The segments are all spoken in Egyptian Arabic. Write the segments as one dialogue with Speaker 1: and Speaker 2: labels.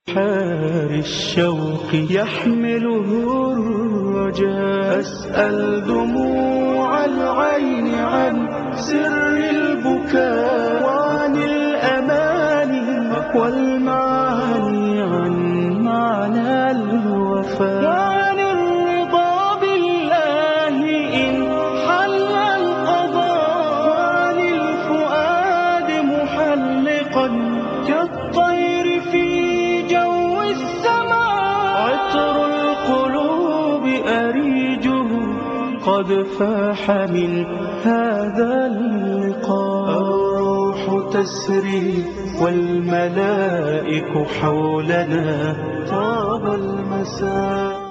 Speaker 1: حار الشوق يحمله الرجاء أسأل دموع العين عن سر البكاء وعن الأماني والمعاني عن معنى الوفاء وعن الرضا بالله إن حل القضاء وعن الفؤاد محلقا كالطير في جو السماء عطر القلوب أريجه قد فاح من هذا اللقاء الروح تسري والملائك حولنا طاب المساء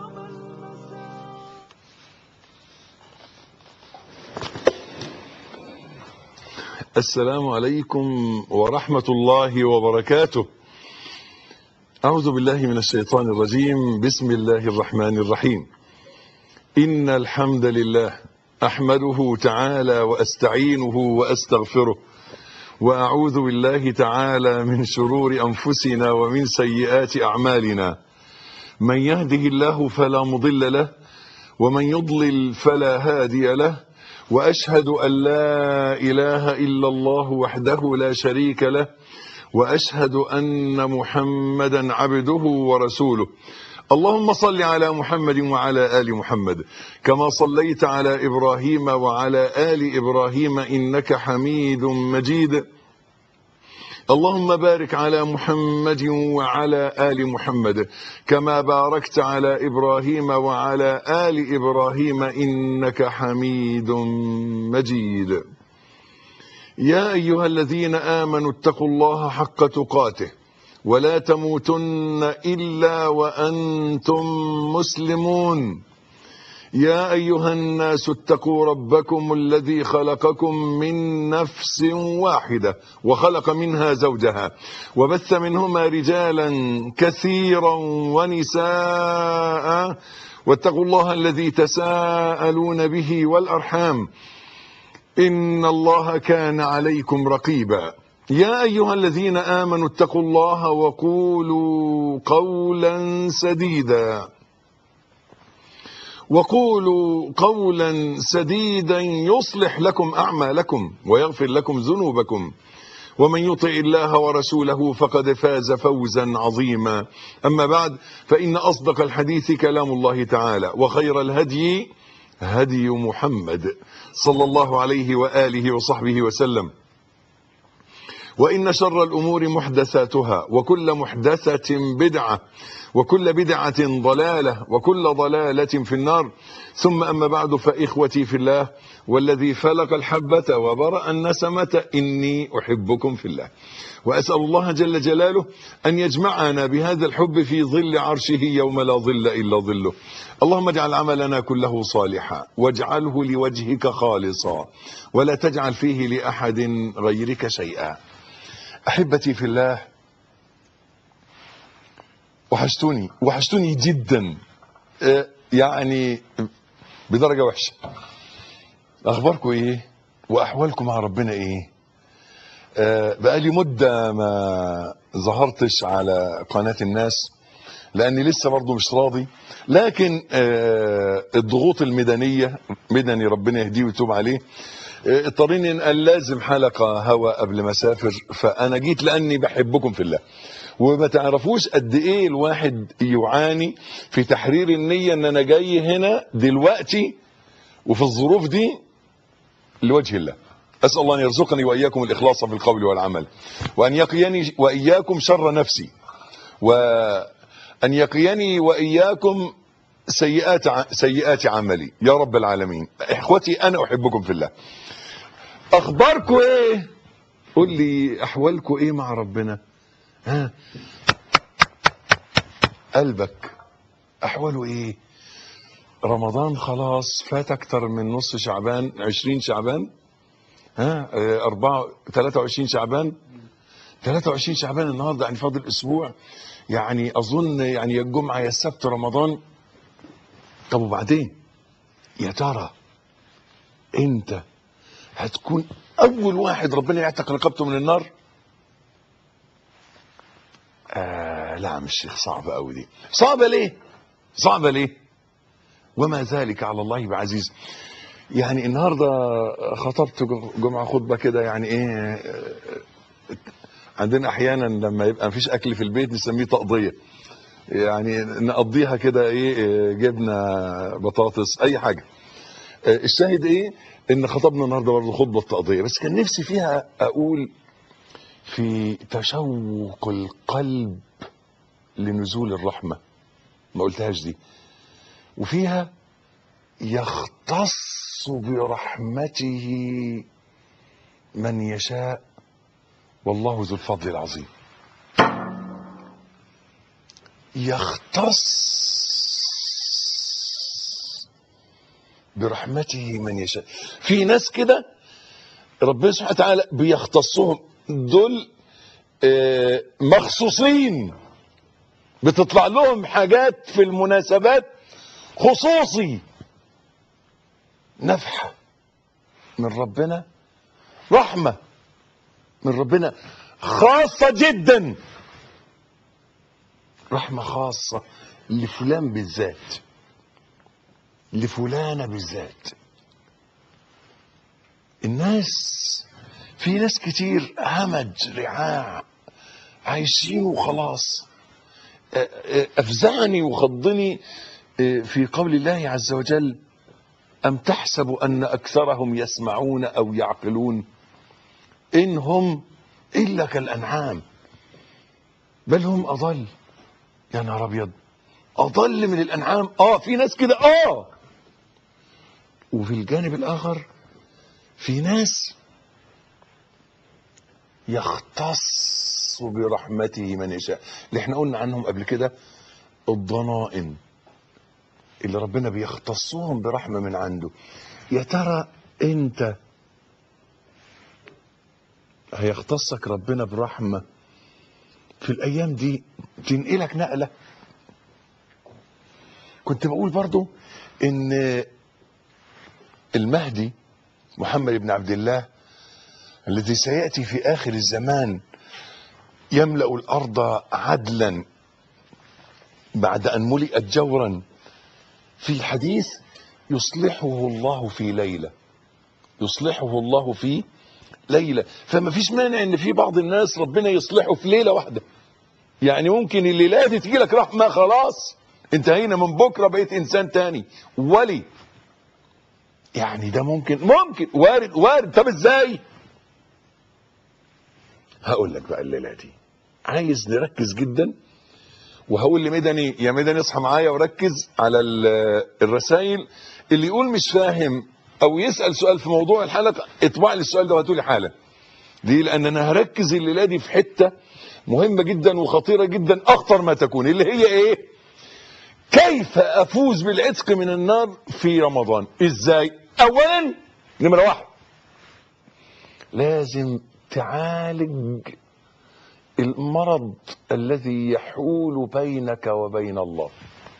Speaker 2: السلام عليكم ورحمة الله وبركاته أعوذ بالله من الشيطان الرجيم بسم الله الرحمن الرحيم إن الحمد لله أحمده تعالى وأستعينه وأستغفره وأعوذ بالله تعالى من شرور أنفسنا ومن سيئات أعمالنا من يهده الله فلا مضل له ومن يضلل فلا هادي له واشهد ان لا اله الا الله وحده لا شريك له واشهد ان محمدا عبده ورسوله اللهم صل على محمد وعلى ال محمد كما صليت على ابراهيم وعلى ال ابراهيم انك حميد مجيد اللهم بارك على محمد وعلى آل محمد كما باركت على إبراهيم وعلى آل إبراهيم إنك حميد مجيد يا أيها الذين آمنوا اتقوا الله حق تقاته ولا تموتن إلا وأنتم مسلمون يا أيها الناس اتقوا ربكم الذي خلقكم من نفس واحدة وخلق منها زوجها وبث منهما رجالا كثيرا ونساء واتقوا الله الذي تساءلون به والأرحام إن الله كان عليكم رقيبا يا أيها الذين آمنوا اتقوا الله وقولوا قولا سديدا وقولوا قولا سديدا يصلح لكم أعمالكم ويغفر لكم ذنوبكم ومن يطع الله ورسوله فقد فاز فوزا عظيما أما بعد فإن أصدق الحديث كلام الله تعالى وخير الهدي هدي محمد صلى الله عليه وآله وصحبه وسلم وإن شر الأمور محدثاتها وكل محدثة بدعة وكل بدعة ضلالة وكل ضلالة في النار ثم أما بعد فإخوتي في الله والذي فلق الحبة وبرأ النسمة إني أحبكم في الله وأسأل الله جل جلاله أن يجمعنا بهذا الحب في ظل عرشه يوم لا ظل إلا ظله اللهم اجعل عملنا كله صالحا واجعله لوجهك خالصا ولا تجعل فيه لأحد غيرك شيئا أحبتي في الله وحشتوني وحشتوني جدا يعني بدرجة وحشة أخباركم إيه وأحوالكم مع ربنا إيه بقالي مدة ما ظهرتش على قناة الناس لأني لسه برضو مش راضي لكن الضغوط الميدانية مدني ربنا يهديه ويتوب عليه اضطريني ان لازم حلقة هوا قبل ما اسافر فانا جيت لاني بحبكم في الله وما تعرفوش قد ايه الواحد يعاني في تحرير النية ان انا جاي هنا دلوقتي وفي الظروف دي لوجه الله اسال الله ان يرزقني واياكم الاخلاص في القول والعمل وان يقيني واياكم شر نفسي وان يقيني واياكم سيئات سيئات عملي يا رب العالمين اخوتي انا احبكم في الله اخباركم ايه قول لي احوالكم ايه مع ربنا ها قلبك احواله ايه رمضان خلاص فات اكتر من نص شعبان 20 شعبان ها 4 23 شعبان 23 شعبان النهارده يعني فاضل اسبوع يعني اظن يعني يا الجمعه يا السبت رمضان طب وبعدين يا ترى انت هتكون اول واحد ربنا يعتق رقبته من النار آه لا يا عم الشيخ صعبة قوي دي صعبة ليه صعبة ليه وما ذلك على الله بعزيز يعني النهارده خطبت جمعه خطبه كده يعني ايه عندنا احيانا لما يبقى مفيش اكل في البيت نسميه تقضيه يعني نقضيها كده ايه جبنه بطاطس اي حاجه الشاهد ايه ان خطبنا النهارده برضه خطبه تقضيه بس كان نفسي فيها اقول في تشوق القلب لنزول الرحمه ما قلتهاش دي وفيها يختص برحمته من يشاء والله ذو الفضل العظيم يختص برحمته من يشاء في ناس كده ربنا سبحانه وتعالى بيختصهم دول آه، مخصوصين بتطلع لهم حاجات في المناسبات خصوصي نفحة من ربنا رحمة من ربنا خاصة جدا رحمة خاصة لفلان بالذات لفلانة بالذات الناس في ناس كتير همج رعاع عايشين وخلاص أفزعني وخضني في قول الله عز وجل أم تحسب أن أكثرهم يسمعون أو يعقلون إن هم إلا كالأنعام بل هم أضل يا نهار أبيض أضل من الأنعام آه في ناس كده آه وفي الجانب الآخر في ناس يختص برحمته من يشاء اللي احنا قلنا عنهم قبل كده الضنائن اللي ربنا بيختصهم برحمة من عنده يا ترى انت هيختصك ربنا برحمة في الايام دي تنقلك نقلة كنت بقول برضو ان المهدي محمد بن عبد الله الذي سيأتي في آخر الزمان يملأ الأرض عدلا بعد أن ملئت جورا في الحديث يصلحه الله في ليلة يصلحه الله في ليلة فما فيش مانع ان في بعض الناس ربنا يصلحه في ليلة واحدة يعني ممكن الليلة دي تجي لك رحمة خلاص انتهينا من بكرة بقيت انسان تاني ولي يعني ده ممكن ممكن وارد وارد طب ازاي هقول لك بقى الليلة دي عايز نركز جدا وهقول لمدني يا مدني اصحى معايا وركز على الرسائل اللي يقول مش فاهم او يسال سؤال في موضوع الحلقه اطبع لي السؤال ده وهاتوا لي حالا ليه لان انا هركز الليله دي في حته مهمه جدا وخطيره جدا اخطر ما تكون اللي هي ايه كيف افوز بالعتق من النار في رمضان ازاي اولا نمره واحد لازم تعالج المرض الذي يحول بينك وبين الله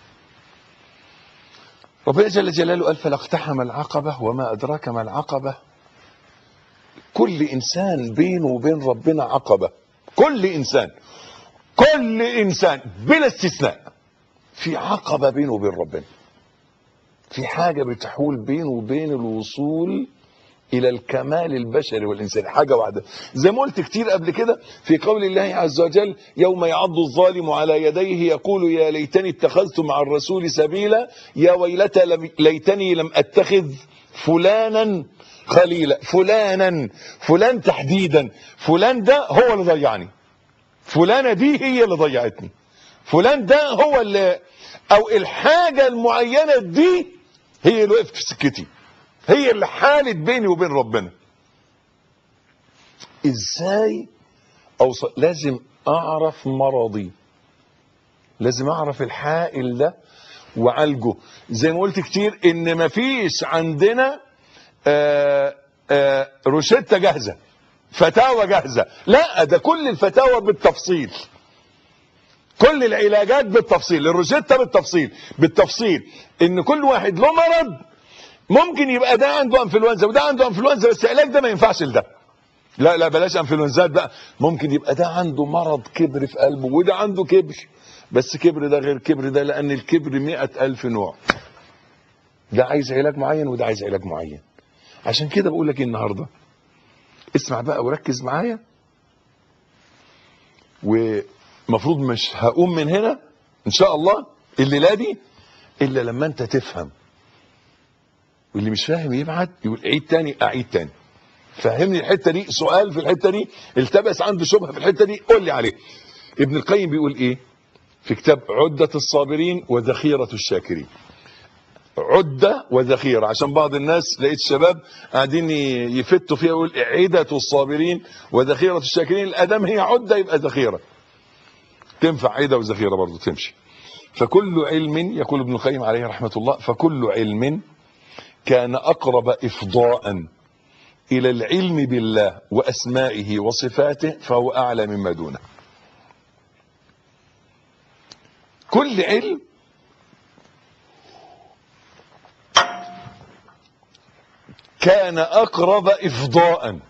Speaker 2: ربنا جل جلاله قال فلاقتحم العقبة وما أدراك ما العقبة كل إنسان بينه وبين ربنا عقبة كل إنسان كل إنسان بلا استثناء في عقبة بينه وبين ربنا في حاجة بتحول بينه وبين الوصول الى الكمال البشري والانساني حاجه واحده زي ما قلت كتير قبل كده في قول الله عز وجل يوم يعض الظالم على يديه يقول يا ليتني اتخذت مع الرسول سبيلا يا ويلتى لم- ليتني لم اتخذ فلانا خليلا فلانا فلان تحديدا فلان ده هو اللي ضيعني فلانه دي هي اللي ضيعتني فلان ده هو اللي او الحاجه المعينه دي هي اللي وقفت في سكتي هي اللي حالت بيني وبين ربنا ازاي اوصل لازم اعرف مرضي لازم اعرف الحائل ده وعالجه زي ما قلت كتير ان مفيش عندنا آآ آآ روشتة جاهزة فتاوى جاهزة لا ده كل الفتاوى بالتفصيل كل العلاجات بالتفصيل الروشتة بالتفصيل بالتفصيل ان كل واحد له مرض ممكن يبقى ده عنده انفلونزا وده عنده انفلونزا بس العلاج ده ما ينفعش لده لا لا بلاش انفلونزات بقى ممكن يبقى ده عنده مرض كبر في قلبه وده عنده كبر بس كبر ده غير كبر ده لان الكبر مئة الف نوع ده عايز علاج معين وده عايز علاج معين عشان كده بقول لك إيه النهارده اسمع بقى وركز معايا ومفروض مش هقوم من هنا ان شاء الله الليله دي الا لما انت تفهم واللي مش فاهم يبعت يقول عيد تاني اعيد تاني فهمني الحته دي سؤال في الحته دي التبس عنده شبهه في الحته دي قول لي عليه ابن القيم بيقول ايه في كتاب عده الصابرين وذخيره الشاكرين عده وذخيره عشان بعض الناس لقيت شباب قاعدين يفتوا فيها يقول عده الصابرين وذخيره الشاكرين الادام هي عده يبقى ذخيره تنفع عده وذخيره برضه تمشي فكل علم يقول ابن القيم عليه رحمه الله فكل علم كان اقرب افضاء الى العلم بالله واسمائه وصفاته فهو اعلى مما دونه كل علم كان اقرب افضاء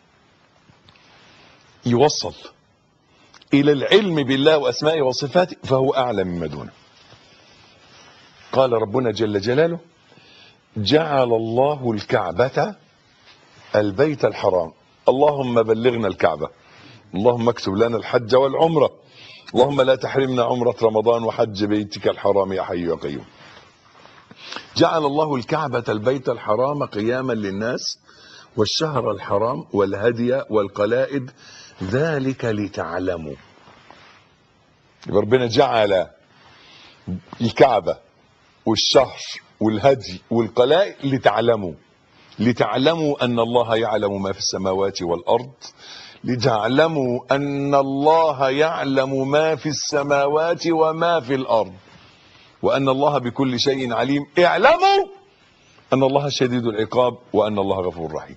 Speaker 2: يوصل الى العلم بالله واسمائه وصفاته فهو اعلى مما دونه قال ربنا جل جلاله جعل الله الكعبه البيت الحرام اللهم بلغنا الكعبة اللهم اكتب لنا الحج والعمرة اللهم لا تحرمنا عمرة رمضان وحج بيتك الحرام يا حي يا قيوم جعل الله الكعبة البيت الحرام قياما للناس والشهر الحرام والهدي والقلائد ذلك لتعلموا ربنا جعل الكعبة والشهر والهدي والقلائد لتعلموا لتعلموا أن الله يعلم ما في السماوات والأرض لتعلموا أن الله يعلم ما في السماوات وما في الأرض وأن الله بكل شيء عليم اعلموا أن الله شديد العقاب وأن الله غفور رحيم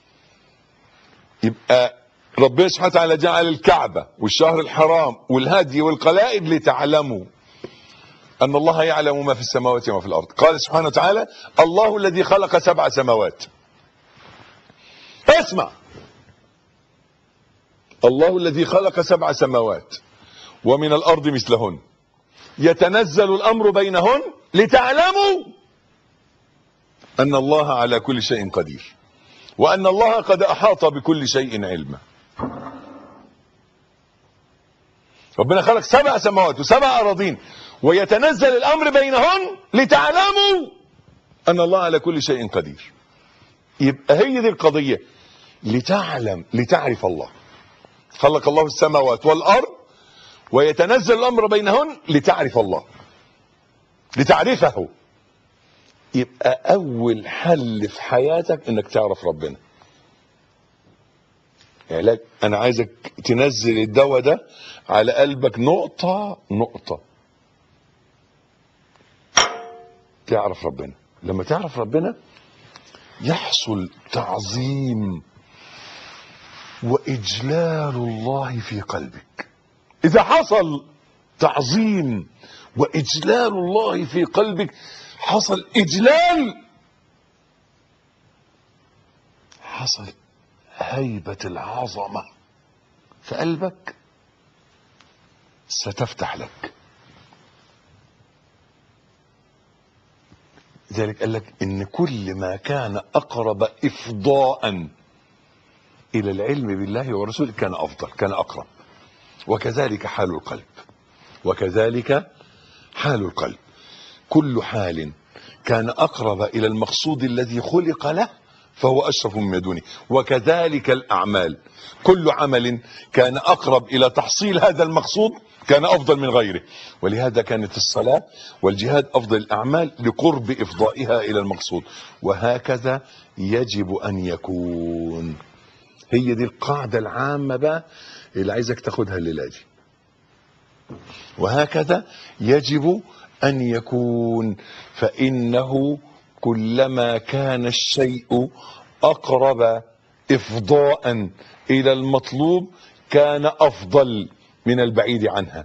Speaker 2: يبقى ربنا سبحانه وتعالى جعل الكعبة والشهر الحرام والهدي والقلائد لتعلموا أن الله يعلم ما في السماوات وما في الأرض قال سبحانه وتعالى الله الذي خلق سبع سماوات اسمع الله الذي خلق سبع سماوات ومن الأرض مثلهن يتنزل الأمر بينهن لتعلموا أن الله على كل شيء قدير وأن الله قد أحاط بكل شيء علما ربنا خلق سبع سماوات وسبع أراضين ويتنزل الأمر بينهن لتعلموا أن الله على كل شيء قدير يبقى هي دي القضية لتعلم لتعرف الله خلق الله السماوات والأرض ويتنزل الأمر بينهن لتعرف الله لتعرفه يبقى أول حل في حياتك إنك تعرف ربنا علاج أنا عايزك تنزل الدواء ده على قلبك نقطة نقطة تعرف ربنا لما تعرف ربنا يحصل تعظيم واجلال الله في قلبك اذا حصل تعظيم واجلال الله في قلبك حصل اجلال حصل هيبه العظمه في قلبك ستفتح لك لذلك قال لك ان كل ما كان اقرب افضاء الى العلم بالله ورسوله كان افضل كان اقرب وكذلك حال القلب وكذلك حال القلب كل حال كان اقرب الى المقصود الذي خلق له فهو اشرف مما دونه وكذلك الاعمال كل عمل كان اقرب الى تحصيل هذا المقصود كان افضل من غيره ولهذا كانت الصلاه والجهاد افضل الاعمال لقرب افضائها الى المقصود وهكذا يجب ان يكون هي دي القاعده العامه بقى اللي عايزك تاخدها الليله دي وهكذا يجب ان يكون فانه كلما كان الشيء اقرب افضاء الى المطلوب كان افضل من البعيد عنها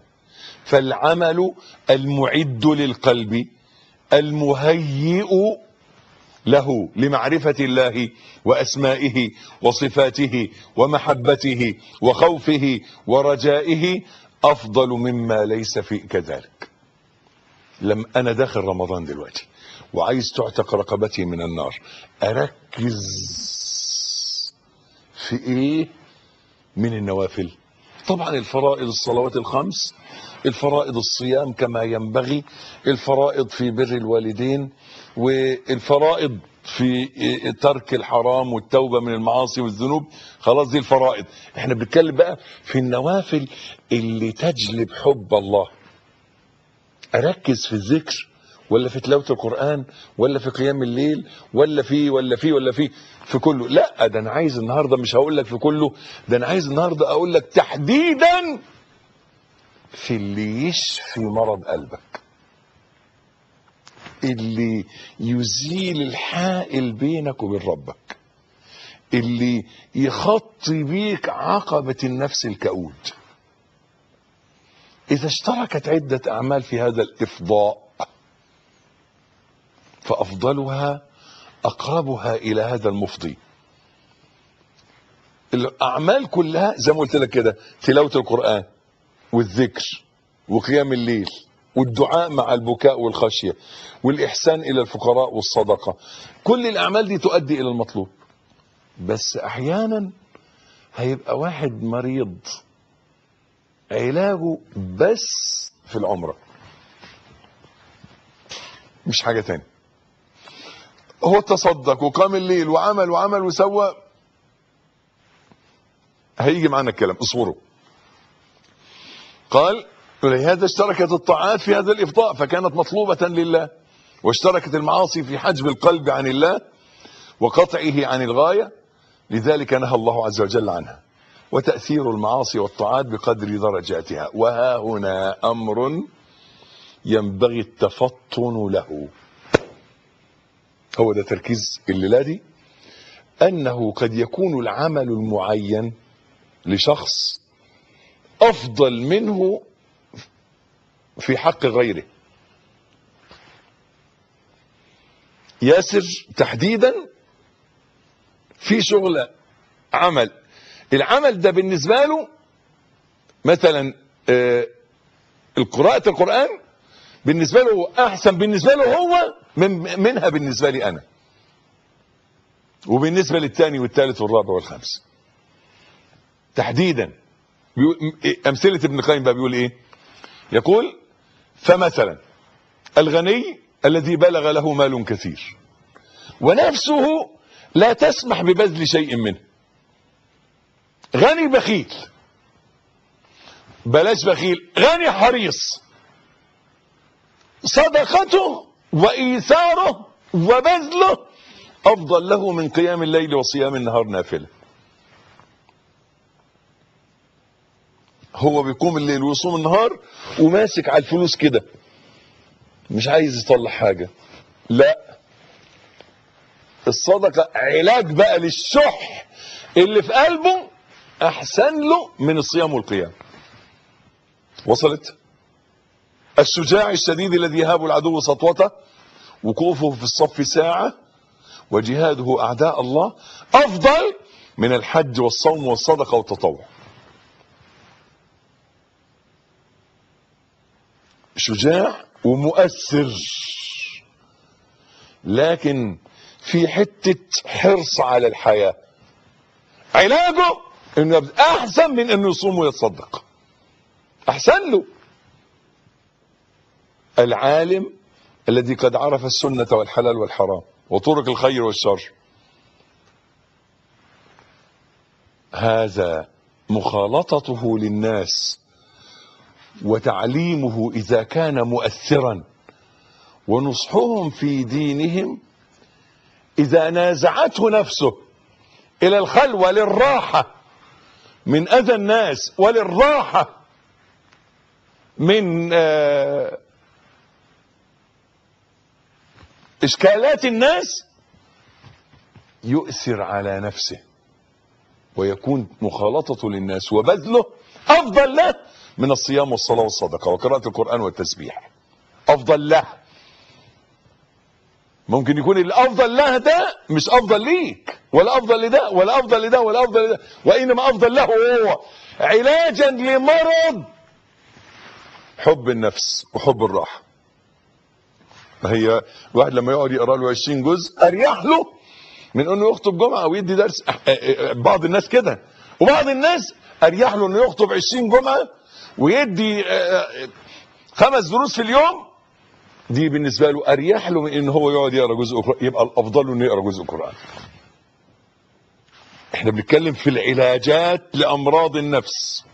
Speaker 2: فالعمل المعد للقلب المهيئ له لمعرفة الله وأسمائه وصفاته ومحبته وخوفه ورجائه أفضل مما ليس في كذلك لم أنا داخل رمضان دلوقتي وعايز تعتق رقبتي من النار أركز في إيه من النوافل طبعا الفرائض الصلوات الخمس الفرائض الصيام كما ينبغي الفرائض في بر الوالدين والفرائض في ترك الحرام والتوبة من المعاصي والذنوب خلاص دي الفرائض احنا بنتكلم بقى في النوافل اللي تجلب حب الله اركز في الذكر ولا في تلاوه القران ولا في قيام الليل ولا في ولا في ولا في في كله لا ده انا عايز النهارده مش هقول لك في كله ده انا عايز النهارده اقول لك تحديدا في اللي يشفي مرض قلبك اللي يزيل الحائل بينك وبين ربك اللي يخطي بيك عقبة النفس الكؤود إذا اشتركت عدة أعمال في هذا الإفضاء فأفضلها أقربها إلى هذا المفضي الأعمال كلها زي ما قلت لك كده تلاوة القرآن والذكر وقيام الليل والدعاء مع البكاء والخشية والإحسان إلى الفقراء والصدقة كل الأعمال دي تؤدي إلى المطلوب بس أحيانا هيبقى واحد مريض علاجه بس في العمرة مش حاجة تاني هو تصدق وقام الليل وعمل وعمل وسوى هيجي معانا الكلام اصبروا قال ولهذا اشتركت الطاعات في هذا الافضاء فكانت مطلوبة لله واشتركت المعاصي في حجب القلب عن الله وقطعه عن الغاية لذلك نهى الله عز وجل عنها وتأثير المعاصي والطاعات بقدر درجاتها وها هنا أمر ينبغي التفطن له هو ده تركيز الليلة دي أنه قد يكون العمل المعين لشخص أفضل منه في حق غيره ياسر تحديدا في شغل عمل العمل ده بالنسبة له مثلا آه، قراءة القرآن بالنسبة له أحسن بالنسبة له هو من منها بالنسبة لي أنا وبالنسبة للثاني والثالث والرابع والخامس تحديدا بيقول- أمثلة ابن القيم بقى بيقول إيه يقول فمثلا الغني الذي بلغ له مال كثير ونفسه لا تسمح ببذل شيء منه غني بخيل بلاش بخيل غني حريص صدقته وإيثاره وبذله أفضل له من قيام الليل وصيام النهار نافلة هو بيقوم الليل ويصوم النهار وماسك على الفلوس كده مش عايز يطلع حاجة لا الصدقة علاج بقى للشح اللي في قلبه أحسن له من الصيام والقيام وصلت الشجاع الشديد الذي يهاب العدو سطوته وقوفه في الصف ساعة وجهاده أعداء الله أفضل من الحج والصوم والصدقة والتطوع شجاع ومؤثر لكن في حتة حرص على الحياة علاجه انه يبقى احسن من انه يصوم ويتصدق احسن له العالم الذي قد عرف السنة والحلال والحرام وطرق الخير والشر هذا مخالطته للناس وتعليمه إذا كان مؤثرا ونصحهم في دينهم إذا نازعته نفسه إلى الخلوة للراحة من أذى الناس وللراحة من آه، إشكالات الناس يؤثر على نفسه ويكون مخالطته للناس وبذله أفضل له من الصيام والصلاة والصدقة وقراءة القرآن والتسبيح أفضل له ممكن يكون الافضل له ده مش افضل ليك ولا افضل لده ولا افضل لده ولا افضل لده وانما افضل له هو علاجا لمرض حب النفس وحب الراحه هي الواحد لما يقعد يقرا له 20 جزء اريح له من انه يخطب جمعه او يدي درس بعض الناس كده وبعض الناس اريح له انه يخطب 20 جمعه ويدي خمس دروس في اليوم دي بالنسبه له اريح له من ان هو يقعد يقرا جزء قران يبقى الافضل له انه يقرا جزء قران احنا بنتكلم في العلاجات لامراض النفس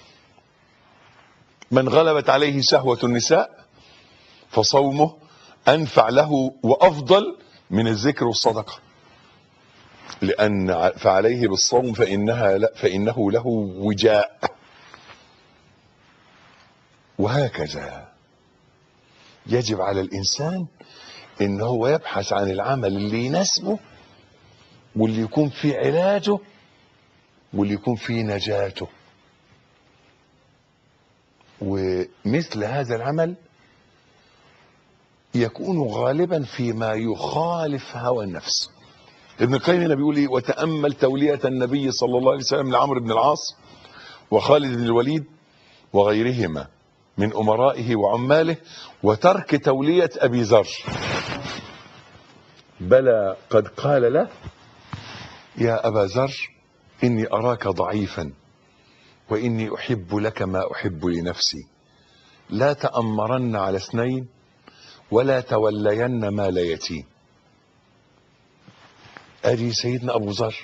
Speaker 2: من غلبت عليه شهوه النساء فصومه انفع له وافضل من الذكر والصدقه لان فعليه بالصوم فانها لا فانه له وجاء وهكذا يجب على الانسان ان هو يبحث عن العمل اللي يناسبه واللي يكون فيه علاجه واللي يكون فيه نجاته ومثل هذا العمل يكون غالبا فيما يخالف هوى النفس ابن القيم هنا بيقول ايه وتامل توليه النبي صلى الله عليه وسلم لعمرو بن العاص وخالد بن الوليد وغيرهما من امرائه وعماله وترك توليه ابي ذر بلى قد قال له يا ابا ذر اني اراك ضعيفا واني احب لك ما احب لنفسي لا تامرن على اثنين ولا تولين مال يتيم ادي سيدنا ابو ذر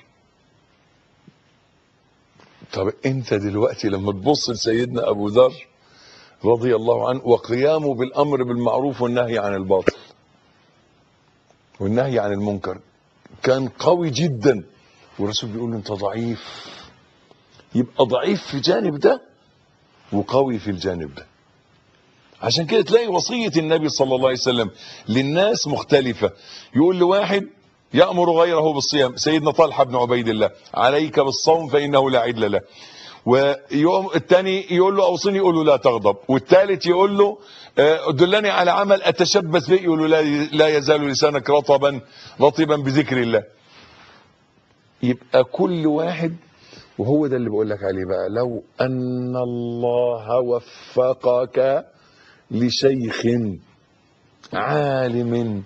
Speaker 2: طب انت دلوقتي لما تبص لسيدنا ابو ذر رضي الله عنه وقيامه بالامر بالمعروف والنهي عن الباطل والنهي عن المنكر كان قوي جدا والرسول بيقول له انت ضعيف يبقى ضعيف في جانب ده وقوي في الجانب ده عشان كده تلاقي وصية النبي صلى الله عليه وسلم للناس مختلفة يقول لواحد يأمر غيره بالصيام سيدنا طلحة بن عبيد الله عليك بالصوم فإنه لا عدل له ويوم الثاني يقول له اوصني يقول له لا تغضب والثالث يقول له دلني على عمل اتشبث به يقول له لا, لا يزال لسانك رطبا رطبا بذكر الله يبقى كل واحد وهو ده اللي بقول لك عليه بقى لو ان الله وفقك لشيخ عالم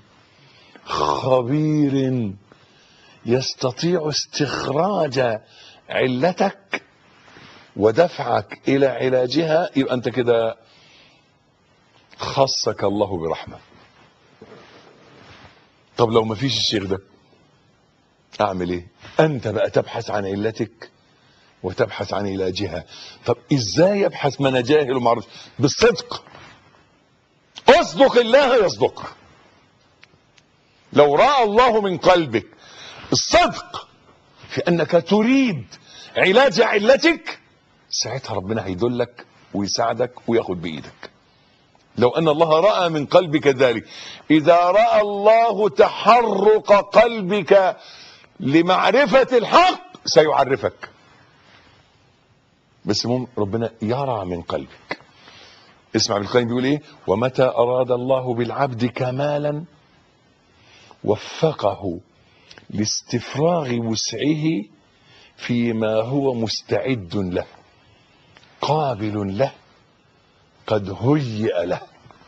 Speaker 2: خبير يستطيع استخراج علتك ودفعك الى علاجها يبقى انت كده خصك الله برحمه طب لو ما فيش الشيخ ده اعمل ايه انت بقى تبحث عن علتك وتبحث عن علاجها طب ازاي يبحث من جاهل ومعرفش بالصدق اصدق الله يصدقك لو راى الله من قلبك الصدق في انك تريد علاج علتك ساعتها ربنا هيدلك ويساعدك وياخد بايدك لو ان الله راى من قلبك ذلك اذا راى الله تحرق قلبك لمعرفه الحق سيعرفك بس المهم ربنا يرى من قلبك اسمع ابن القيم بيقول ايه ومتى اراد الله بالعبد كمالا وفقه لاستفراغ وسعه فيما هو مستعد له قابل له قد هيئ له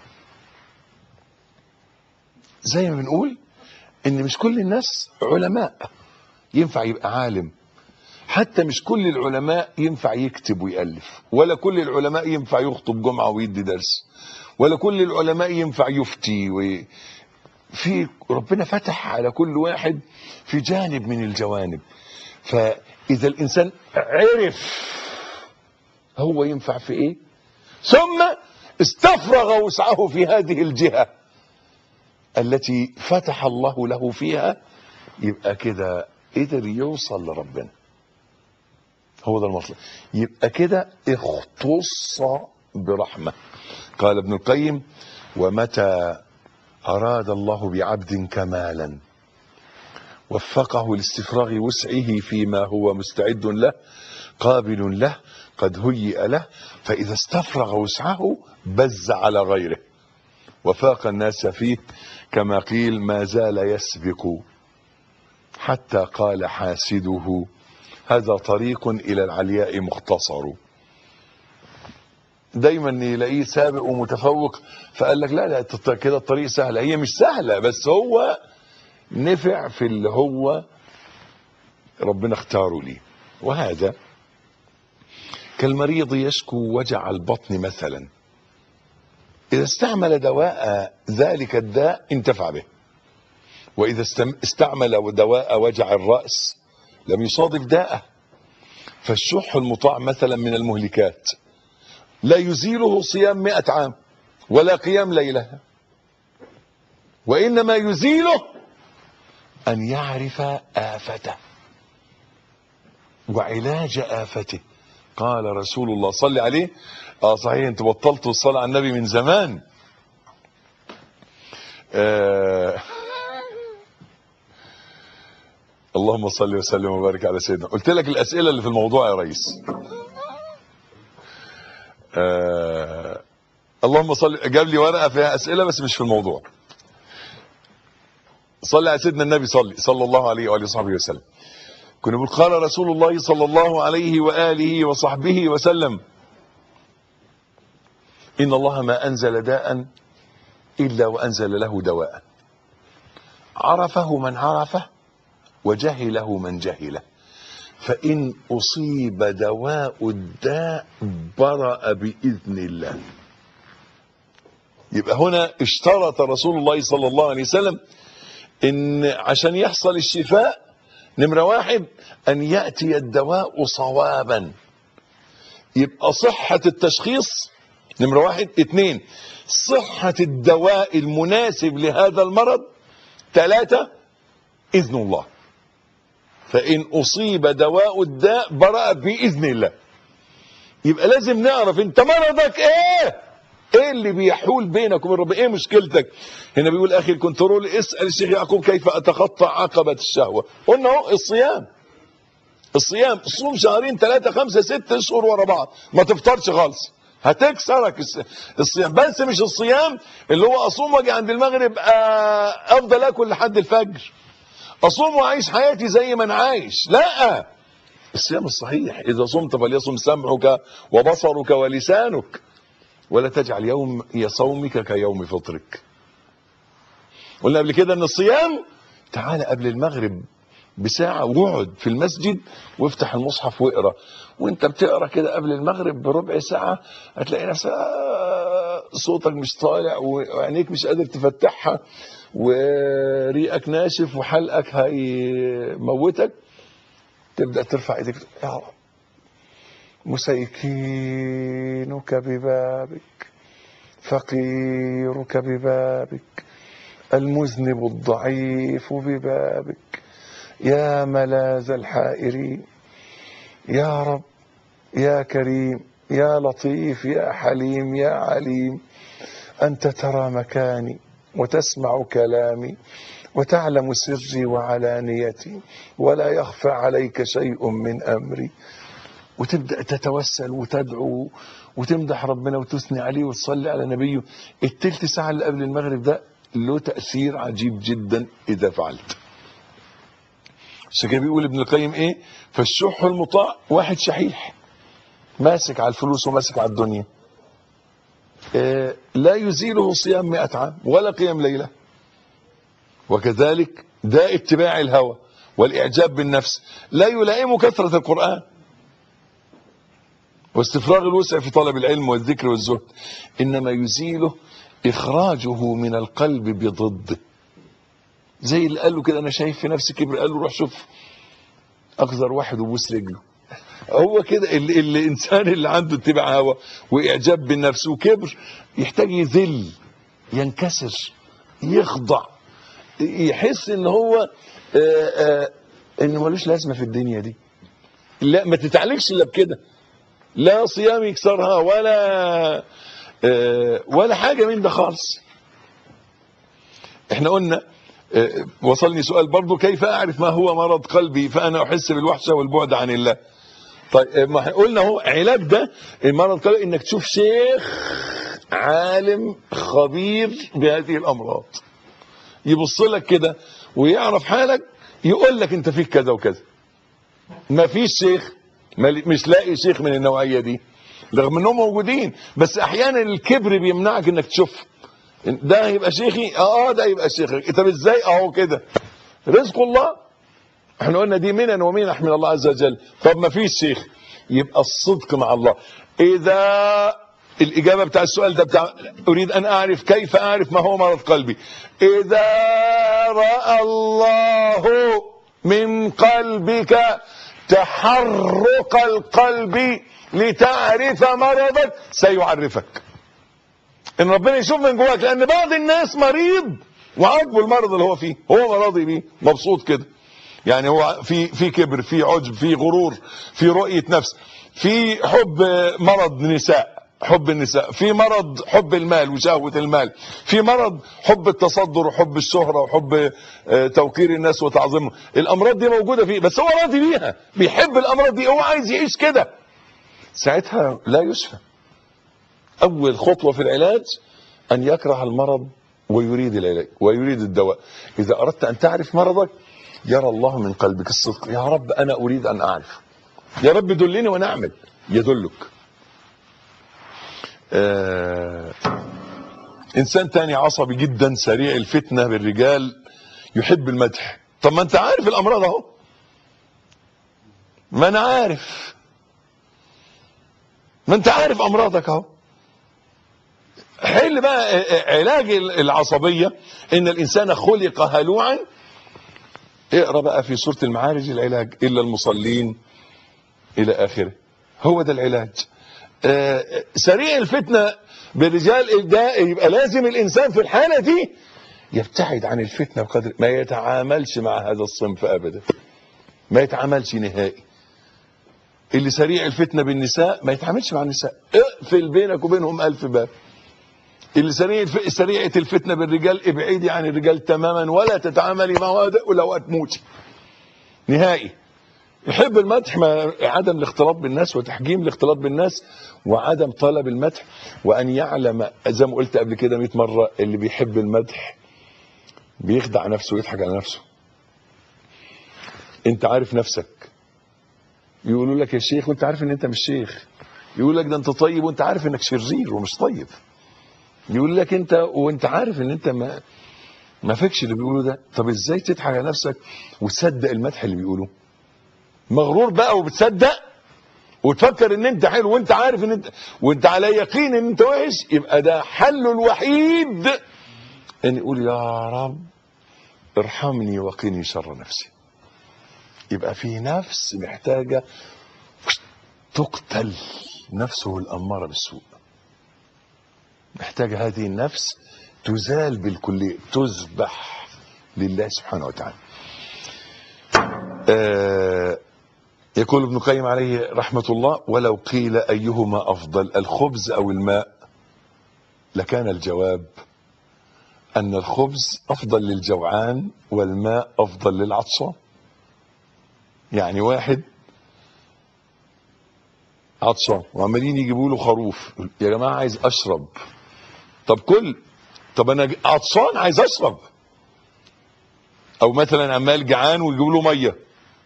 Speaker 2: زي ما بنقول ان مش كل الناس علماء ينفع يبقى عالم حتى مش كل العلماء ينفع يكتب ويألف ولا كل العلماء ينفع يخطب جمعة ويدي درس ولا كل العلماء ينفع يفتي وي... في ربنا فتح على كل واحد في جانب من الجوانب فإذا الإنسان عرف هو ينفع في إيه ثم استفرغ وسعه في هذه الجهة التي فتح الله له فيها يبقى كده قدر يوصل لربنا هو ده المطلب يبقى كده اختص برحمة قال ابن القيم ومتى أراد الله بعبد كمالا وفقه لاستفراغ وسعه فيما هو مستعد له قابل له قد هيئ له فإذا استفرغ وسعه بز على غيره وفاق الناس فيه كما قيل ما زال يسبق حتى قال حاسده هذا طريق إلى العلياء مختصر دايما يلاقيه سابق ومتفوق فقال لك لا لا الط- كده الطريق سهله هي مش سهله بس هو نفع في اللي هو ربنا اختاره ليه وهذا كالمريض يشكو وجع البطن مثلا إذا استعمل دواء ذلك الداء انتفع به وإذا استم- استعمل دواء وجع الرأس لم يصادف داءه فالشح المطاع مثلا من المهلكات لا يزيله صيام مئة عام ولا قيام ليلة وإنما يزيله أن يعرف آفته وعلاج آفته قال رسول الله صلى عليه اه صحيح انت بطلتوا الصلاة على النبي من زمان آه اللهم صل وسلم وبارك على سيدنا قلت لك الأسئلة اللي في الموضوع يا ريس آه اللهم صل جاب لي ورقة فيها أسئلة بس مش في الموضوع صلي على سيدنا النبي صلي صلى الله عليه وآله وصحبه وسلم كنا بنقول قال رسول الله صلى الله عليه وآله وصحبه وسلم إن الله ما أنزل داء إلا وأنزل له دواء عرفه من عرفه وجهله من جهله فإن أصيب دواء الداء برأ بإذن الله يبقى هنا اشترط رسول الله صلى الله عليه وسلم ان عشان يحصل الشفاء نمرة واحد ان يأتي الدواء صوابا يبقى صحة التشخيص نمرة واحد اتنين صحة الدواء المناسب لهذا المرض ثلاثة إذن الله فإن أصيب دواء الداء برأ بإذن الله يبقى لازم نعرف انت مرضك ايه ايه اللي بيحول بينك وبين ربنا ايه مشكلتك هنا بيقول اخي الكنترول اسال الشيخ يعقوب كيف اتخطى عقبه الشهوه قلنا اهو الصيام الصيام صوم شهرين ثلاثة خمسة ستة اشهر ورا بعض ما تفطرش خالص هتكسرك الس- الصيام بس مش الصيام اللي هو اصوم واجي عند المغرب آه، افضل اكل لحد الفجر اصوم واعيش حياتي زي ما انا عايش لا الصيام الصحيح اذا صمت فليصم سمعك وبصرك ولسانك ولا تجعل يوم صومك كيوم فطرك قلنا قبل كده ان الصيام تعالى قبل المغرب بساعة واقعد في المسجد وافتح المصحف واقرا وانت بتقرا كده قبل المغرب بربع ساعة هتلاقي نفسك آه، صوتك مش طالع وعينيك مش قادر تفتحها وريقك ناشف وحلقك هيموتك تبدأ ترفع ايديك يا رب مسيكينك ببابك فقيرك ببابك المذنب الضعيف ببابك يا ملاذ الحائرين يا رب يا كريم يا لطيف يا حليم يا عليم أنت ترى مكاني وتسمع كلامي وتعلم سري وعلانيتي ولا يخفى عليك شيء من أمري وتبدأ تتوسل وتدعو وتمدح ربنا وتثني عليه وتصلي على نبيه التلت ساعة اللي قبل المغرب ده له تأثير عجيب جدا إذا فعلت عشان كده بيقول ابن القيم ايه فالشح المطاع واحد شحيح ماسك على الفلوس وماسك على الدنيا آه، لا يزيله صيام مئة عام ولا قيام ليلة وكذلك ده اتباع الهوى والإعجاب بالنفس لا يلائم كثرة القرآن واستفراغ الوسع في طلب العلم والذكر والزهد إنما يزيله إخراجه من القلب بضده زي اللي قال له كده أنا شايف في نفسي كبر قال له روح شوف أقذر واحد وبوس رجله هو كده اللي الإنسان اللي عنده اتباع هوى وإعجاب بالنفس وكبر يحتاج يذل ينكسر يخضع يحس ان هو آه، آه، انه ملوش لازمه في الدنيا دي لا ما تتعالجش الا بكده لا صيام يكسرها ولا آه، ولا حاجه من ده خالص احنا قلنا آه، وصلني سؤال برضو كيف اعرف ما هو مرض قلبي فانا احس بالوحشه والبعد عن الله طيب آه، ما احنا قلنا هو علاج ده المرض قلبي انك تشوف شيخ عالم خبير بهذه الامراض يبص لك كده ويعرف حالك يقول لك انت فيك كذا وكذا ما فيش شيخ ما- مش لاقي شيخ من النوعيه دي رغم انهم موجودين بس احيانا الكبر بيمنعك انك تشوف ده يبقى شيخي اه ده يبقى شيخك طب ازاي اهو كده رزق الله احنا قلنا دي منن ومنح من الله عز وجل طب ما فيش شيخ يبقى الصدق مع الله اذا الاجابه بتاع السؤال ده بتاع اريد ان اعرف كيف اعرف ما هو مرض قلبي اذا راى الله من قلبك تحرق القلب لتعرف مرضك سيعرفك ان ربنا يشوف من جواك لان بعض الناس مريض وعاجبه المرض اللي هو فيه هو راضي بيه مبسوط كده يعني هو في في كبر في عجب في غرور في رؤيه نفس في حب مرض نساء حب النساء في مرض حب المال وشهوة المال في مرض حب التصدر وحب الشهرة وحب آه، توقير الناس وتعظيمهم الأمراض دي موجودة فيه بس هو راضي بيها بيحب الأمراض دي هو عايز يعيش كده ساعتها لا يشفى أول خطوة في العلاج أن يكره المرض ويريد العلاج ويريد الدواء إذا أردت أن تعرف مرضك يرى الله من قلبك الصدق يا رب أنا أريد أن أعرف يا رب دلني وأنا أعمل يدلك آه إنسان تاني عصبي جدا سريع الفتنة بالرجال يحب المدح طب ما أنت عارف الأمراض أهو ما أنا عارف ما أنت عارف أمراضك أهو حل بقى علاج العصبية ان الانسان خلق هلوعا اقرا بقى في سورة المعارج العلاج الا المصلين الى اخره هو ده العلاج آه، سريع الفتنة بالرجال ده يبقى لازم الانسان في الحالة دي يبتعد عن الفتنة بقدر ما يتعاملش مع هذا الصنف ابدا ما يتعاملش نهائي اللي سريع الفتنة بالنساء ما يتعاملش مع النساء اقفل بينك وبينهم الف باب اللي سريع الف- سريعة الفتنة بالرجال ابعدي عن الرجال تماما ولا تتعاملي معه هذا ولو هتموتي نهائي يحب المدح ما عدم الاختلاط بالناس وتحجيم الاختلاط بالناس وعدم طلب المدح وان يعلم زي ما قلت قبل كده 100 مره اللي بيحب المدح بيخدع نفسه ويضحك على نفسه انت عارف نفسك يقولوا لك يا شيخ وانت عارف ان انت مش شيخ يقول لك ده انت طيب وانت عارف انك شرير ومش طيب يقول لك انت وانت عارف ان انت ما ما فيكش اللي بيقوله ده طب ازاي تضحك على نفسك وتصدق المدح اللي بيقوله مغرور بقى وبتصدق وتفكر ان انت حلو وانت عارف ان انت وانت على يقين ان انت وحش يبقى ده حله الوحيد ان يقول يا رب ارحمني وقني شر نفسي يبقى في نفس محتاجة تقتل نفسه الأمارة بالسوء محتاجة هذه النفس تزال بالكلية تذبح لله سبحانه وتعالى آه يقول ابن القيم عليه رحمة الله ولو قيل أيهما أفضل الخبز أو الماء لكان الجواب أن الخبز أفضل للجوعان والماء أفضل للعطشان يعني واحد عطشان وعمالين يجيبوا له خروف يا جماعة عايز أشرب طب كل طب أنا عطشان عايز أشرب أو مثلا عمال جعان ويجيبوا له مية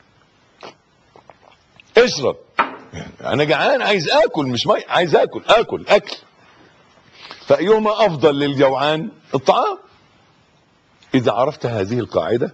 Speaker 2: اشرب يعني انا جعان عايز اكل مش مي عايز اكل اكل اكل فايهما افضل للجوعان الطعام اذا عرفت هذه القاعده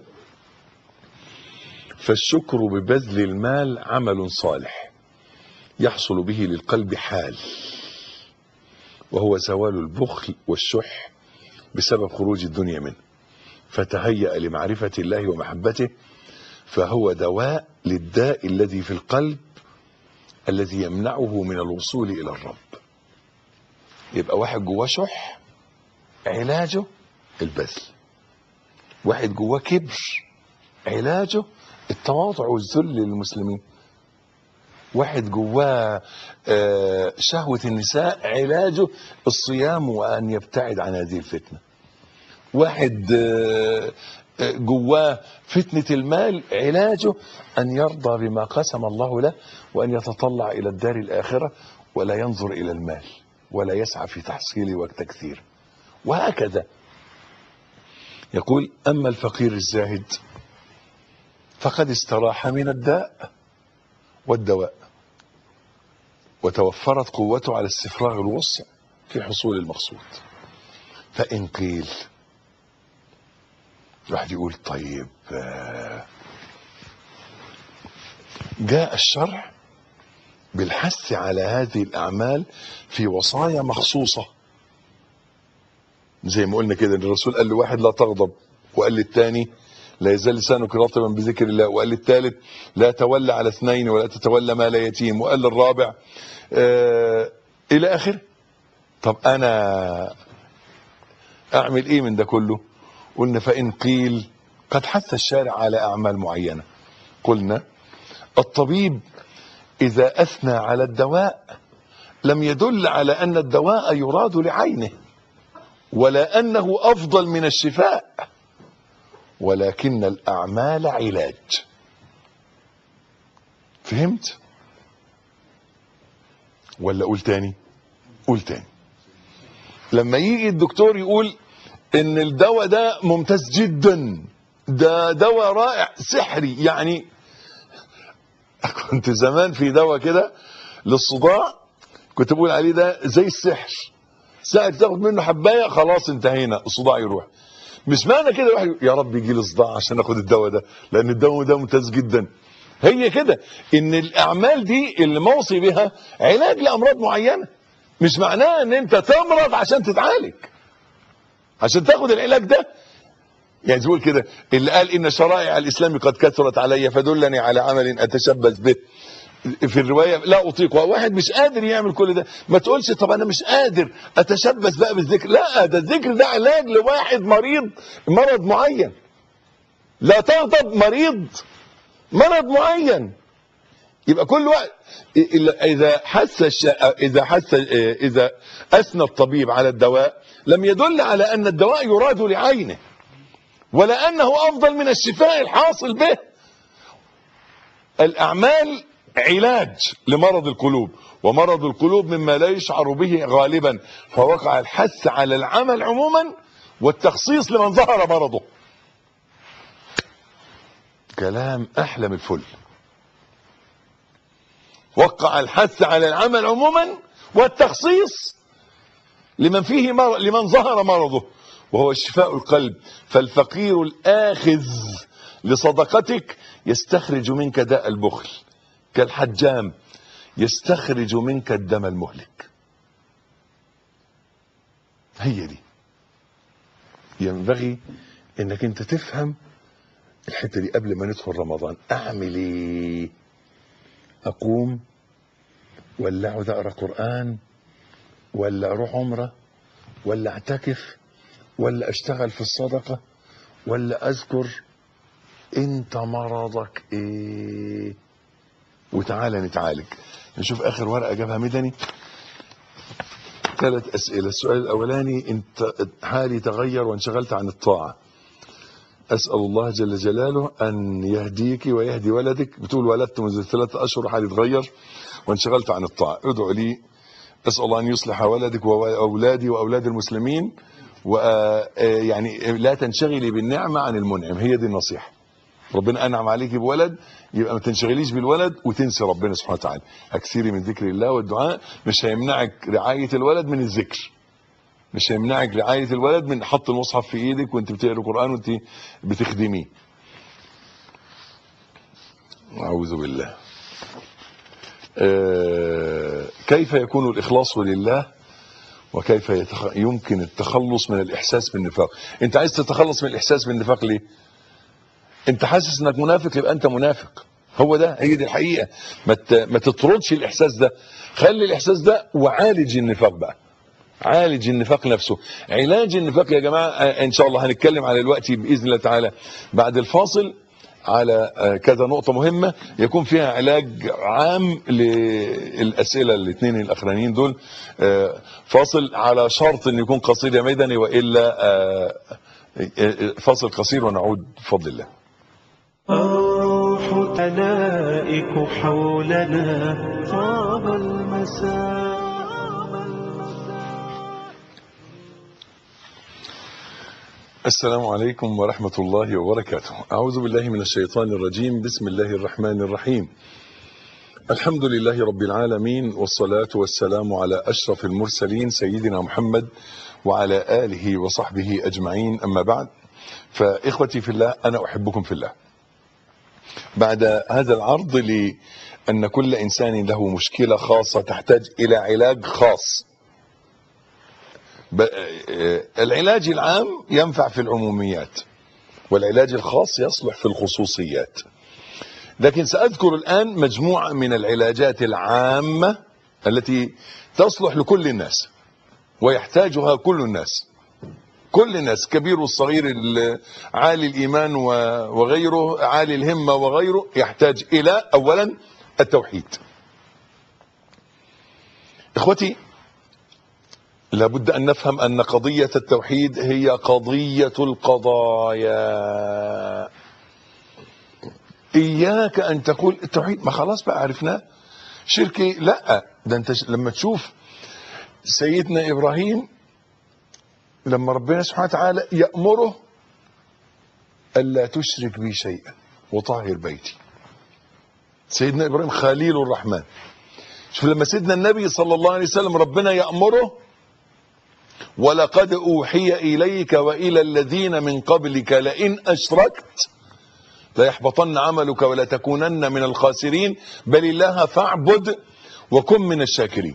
Speaker 2: فالشكر ببذل المال عمل صالح يحصل به للقلب حال وهو زوال البخل والشح بسبب خروج الدنيا منه فتهيأ لمعرفة الله ومحبته فهو دواء للداء الذي في القلب الذي يمنعه من الوصول الى الرب يبقى واحد جواه شح علاجه البذل واحد جواه كبر علاجه التواضع والذل للمسلمين واحد جواه آه، شهوة النساء علاجه الصيام وأن يبتعد عن هذه الفتنة واحد آه، آه، جواه فتنة المال علاجه أن يرضى بما قسم الله له وأن يتطلع إلى الدار الآخرة ولا ينظر إلى المال ولا يسعى في تحصيله وتكثيره وهكذا يقول أما الفقير الزاهد فقد استراح من الداء والدواء وتوفرت قوته على استفراغ الوسع في حصول المقصود فإن قيل الواحد يقول طيب آه، جاء الشرع بالحث على هذه الأعمال في وصايا مخصوصة زي ما قلنا كده إن الرسول قال لواحد لا تغضب وقال للتاني لا يزال لسانك رطبا بذكر الله وقال للثالث لا تولى على اثنين ولا تتولى مال يتيم وقال للرابع آه الى اخره طب انا اعمل ايه من ده كله قلنا فان قيل قد حث الشارع على اعمال معينه قلنا الطبيب اذا اثنى على الدواء لم يدل على ان الدواء يراد لعينه ولا انه افضل من الشفاء ولكن الاعمال علاج فهمت ولا قول تاني قول تاني لما يجي الدكتور يقول ان الدواء ده ممتاز جدا ده دواء رائع سحري يعني كنت زمان في دواء كده للصداع كنت بقول عليه ده زي السحر ساعة تاخد منه حبايه خلاص انتهينا الصداع يروح مش معنى كده الواحد يقول يا رب يجي لي صداع عشان اخد الدواء ده لان الدواء ده ممتاز جدا هي كده ان الاعمال دي اللي موصي بها علاج لامراض معينه مش معناه ان انت تمرض عشان تتعالج عشان تاخد العلاج ده يعني تقول كده اللي قال ان شرائع الاسلام قد كثرت علي فدلني على عمل اتشبث به في الروايه لا اطيقها واحد مش قادر يعمل كل ده ما تقولش طب انا مش قادر اتشبث بقى بالذكر لا ده الذكر ده علاج لواحد مريض مرض معين لا تغضب مريض مرض معين يبقى كل واحد اذا حس الش... اذا حس اذا اثنى الطبيب على الدواء لم يدل على ان الدواء يراد لعينه ولا انه افضل من الشفاء الحاصل به الاعمال علاج لمرض القلوب ومرض القلوب مما لا يشعر به غالبا فوقع الحث على العمل عموما والتخصيص لمن ظهر مرضه كلام احلى من الفل وقع الحث على العمل عموما والتخصيص لمن فيه مرض لمن ظهر مرضه وهو شفاء القلب فالفقير الآخذ لصدقتك يستخرج منك داء البخل كالحجام يستخرج منك الدم المهلك هي دي ينبغي انك انت تفهم الحته دي قبل ما ندخل رمضان اعمل ايه اقوم ولا اقعد اقرا قران ولا اروح عمره ولا اعتكف ولا اشتغل في الصدقه ولا اذكر انت مرضك ايه وتعالى نتعالج نشوف اخر ورقه جابها مدني ثلاث اسئله السؤال الاولاني انت حالي تغير وانشغلت عن الطاعه اسال الله جل جلاله ان يهديك ويهدي ولدك بتقول ولدت منذ ثلاثة اشهر حالي اتغير وانشغلت عن الطاعه ادعو لي اسال الله ان يصلح ولدك واولادي واولاد المسلمين ويعني لا تنشغلي بالنعمه عن المنعم هي دي النصيحه ربنا انعم عليك بولد يبقى ما تنشغليش بالولد وتنسي ربنا سبحانه وتعالى اكثري من ذكر الله والدعاء مش هيمنعك رعايه الولد من الذكر مش هيمنعك رعايه الولد من حط المصحف في ايدك وانت بتقرا قران وانت بتخدميه اعوذ بالله آه كيف يكون الاخلاص لله وكيف يتخ... يمكن التخلص من الاحساس بالنفاق انت عايز تتخلص من الاحساس بالنفاق ليه انت حاسس انك منافق يبقى انت منافق هو ده هي دي الحقيقه ما ما تطردش الاحساس ده خلي الاحساس ده وعالج النفاق بقى عالج النفاق نفسه علاج النفاق يا جماعه ان شاء الله هنتكلم على الوقت باذن الله تعالى بعد الفاصل على كذا نقطه مهمه يكون فيها علاج عام للاسئله الاثنين الاخرانيين دول فاصل على شرط ان يكون قصير يا ميداني والا فاصل قصير ونعود بفضل الله
Speaker 1: الروح تلائك حولنا طاب المساء
Speaker 2: السلام عليكم ورحمة الله وبركاته أعوذ بالله من الشيطان الرجيم بسم الله الرحمن الرحيم الحمد لله رب العالمين والصلاة والسلام على أشرف المرسلين سيدنا محمد وعلى آله وصحبه أجمعين أما بعد فإخوتي في الله أنا أحبكم في الله بعد هذا العرض لأن كل إنسان له مشكلة خاصة تحتاج إلى علاج خاص ب- آه، العلاج العام ينفع في العموميات والعلاج الخاص يصلح في الخصوصيات لكن سأذكر الآن مجموعة من العلاجات العامة التي تصلح لكل الناس ويحتاجها كل الناس كل الناس كبير والصغير ال- عالي الإيمان و- وغيره عالي الهمة وغيره يحتاج إلى أولا التوحيد إخوتي لابد أن نفهم أن قضية التوحيد هي قضية القضايا إياك أن تقول التوحيد ما خلاص بقى عرفناه شركي لا ده أنت ش- لما تشوف سيدنا إبراهيم لما ربنا سبحانه وتعالى يأمره ألا تشرك بي شيئا وطهر بيتي سيدنا إبراهيم خليل الرحمن شوف لما سيدنا النبي صلى الله عليه وسلم ربنا يأمره ولقد أوحي إليك وإلى الذين من قبلك لئن أشركت ليحبطن عملك ولا تكونن من الخاسرين بل الله فاعبد وكن من الشاكرين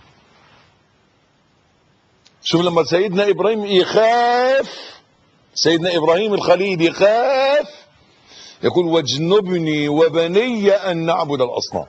Speaker 2: شوف لما سيدنا إبراهيم يخاف سيدنا إبراهيم الخليل يخاف يقول واجنبني وبني أن نعبد الأصنام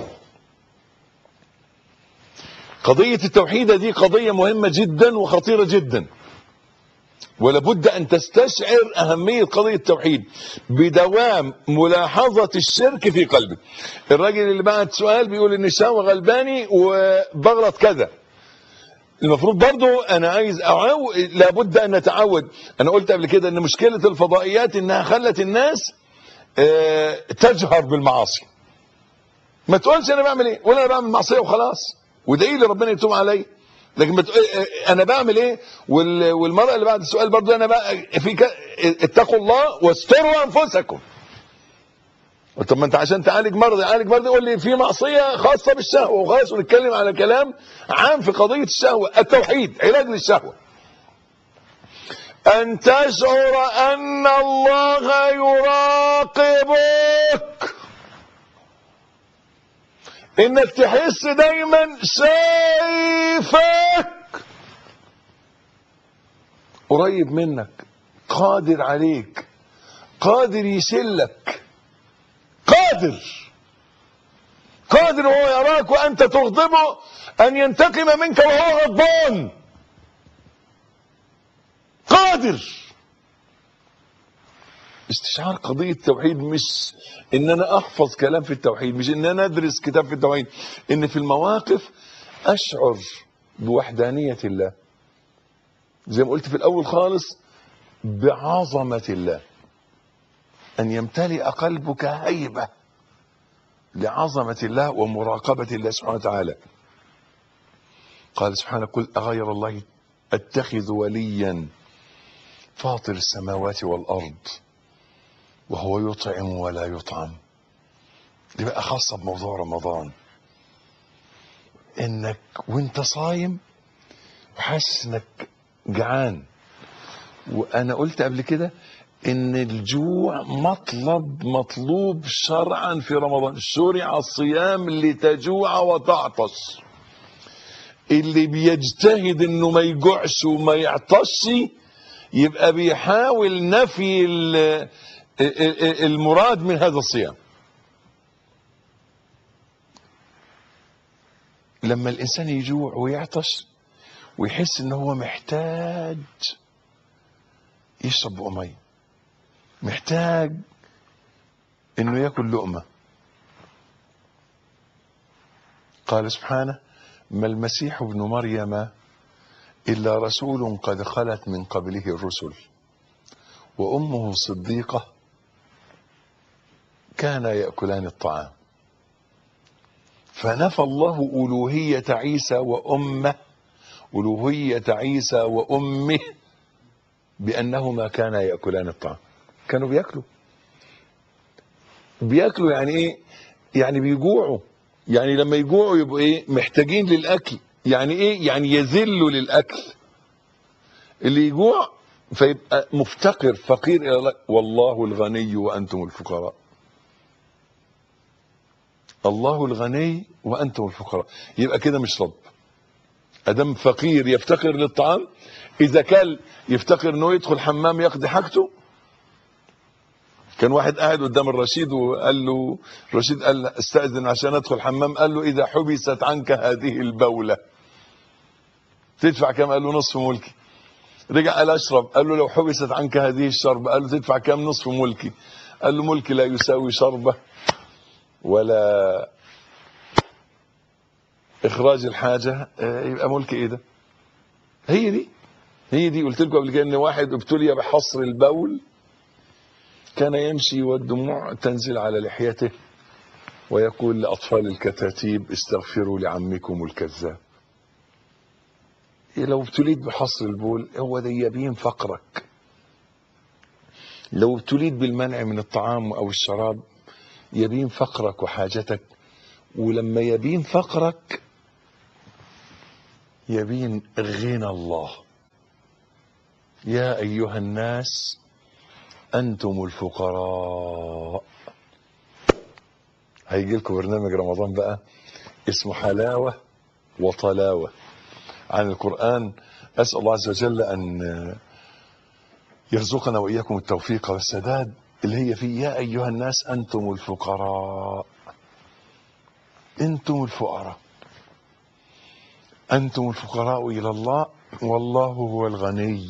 Speaker 2: قضية التوحيد دي قضية مهمة جدا وخطيرة جدا ولابد أن تستشعر أهمية قضية التوحيد بدوام ملاحظة الشرك في قلبك الراجل اللي بعت سؤال بيقول إن الشهوة غلباني وبغلط كذا المفروض برضو أنا عايز أعو... لابد أن نتعود أنا قلت قبل كده أن مشكلة الفضائيات إنها خلت الناس آه، تجهر بالمعاصي ما تقولش انا بعمل ايه ولا انا بعمل معصيه وخلاص وادعي لي ربنا يتوب عليا لكن ما تقول انا بعمل ايه وال- والمراه اللي بعد السؤال برضو انا بقى في ك... اتقوا الله واستروا انفسكم طب ما انت عشان تعالج مرض يعالج مرض يقول لي في معصيه خاصه بالشهوه وخلاص ونتكلم على كلام عام في قضيه الشهوه التوحيد علاج للشهوه ان تشعر ان الله يراقبك انك تحس دايما شايفك قريب منك قادر عليك قادر يشلك قادر قادر وهو يراك وانت تغضبه ان ينتقم منك وهو غضبان قادر استشعار قضية التوحيد مش ان انا احفظ كلام في التوحيد مش ان انا ادرس كتاب في التوحيد ان في المواقف اشعر بوحدانية الله زي ما قلت في الاول خالص بعظمة الله ان يمتلئ قلبك هيبة لعظمة الله ومراقبة الله سبحانه وتعالى قال سبحانه قل أغير الله أتخذ وليا فاطر السماوات والأرض وهو يطعم ولا يطعم دي بقى خاصة بموضوع رمضان انك وانت صايم وحاسس انك جعان وانا قلت قبل كده ان الجوع مطلب مطلوب شرعا في رمضان شرع الصيام لتجوع وتعطش اللي بيجتهد انه ما يجوعش وما يعطش يبقى بيحاول نفي ال- المراد من هذا الصيام لما الانسان يجوع ويعطش ويحس ان هو محتاج يشرب بقى ميه محتاج انه ياكل لقمه قال سبحانه ما المسيح ابن مريم الا رسول قد خلت من قبله الرسل وامه صديقه كانا ياكلان الطعام فنفى الله الوهيه عيسى وامه الوهيه عيسى وامه بأنهما كانا يأكلان الطعام كانوا بياكلوا بياكلوا يعني ايه يعني بيجوعوا يعني لما يجوعوا يبقوا ايه محتاجين للأكل يعني ايه يعني يذلوا للأكل اللي يجوع فيبقى مفتقر فقير الى الله والله الغني وانتم الفقراء الله الغني وانتم الفقراء يبقى كده مش رب ادم فقير يفتقر للطعام اذا كان يفتقر انه يدخل حمام يقضي حاجته كان واحد قاعد قدام الرشيد وقال له الرشيد قال له استاذن عشان ادخل حمام قال له اذا حبست عنك هذه البوله تدفع كام قال له نصف ملكي رجع قال اشرب قال له لو حبست عنك هذه الشربة قال له تدفع كام نصف ملكي قال له ملكي لا يساوي شربة ولا اخراج الحاجة آه، يبقى ملك ايه ده هي دي هي دي قلت لكم قبل كده ان واحد ابتلي بحصر البول كان يمشي والدموع تنزل على لحيته ويقول لأطفال الكتاتيب استغفروا لعمكم الكذاب لو ابتليت بحصر البول هو ده يبين فقرك لو ابتليت بالمنع من الطعام او الشراب يبين فقرك وحاجتك ولما يبين فقرك يبين غنى الله يا ايها الناس انتم الفقراء هيجي لكم برنامج رمضان بقى اسمه حلاوه وطلاوه عن القرآن أسأل الله عز وجل أن يرزقنا وإياكم التوفيق والسداد اللي هي فيه يا أيها الناس أنتم الفقراء أنتم الفقراء أنتم الفقراء إلى الله والله هو الغني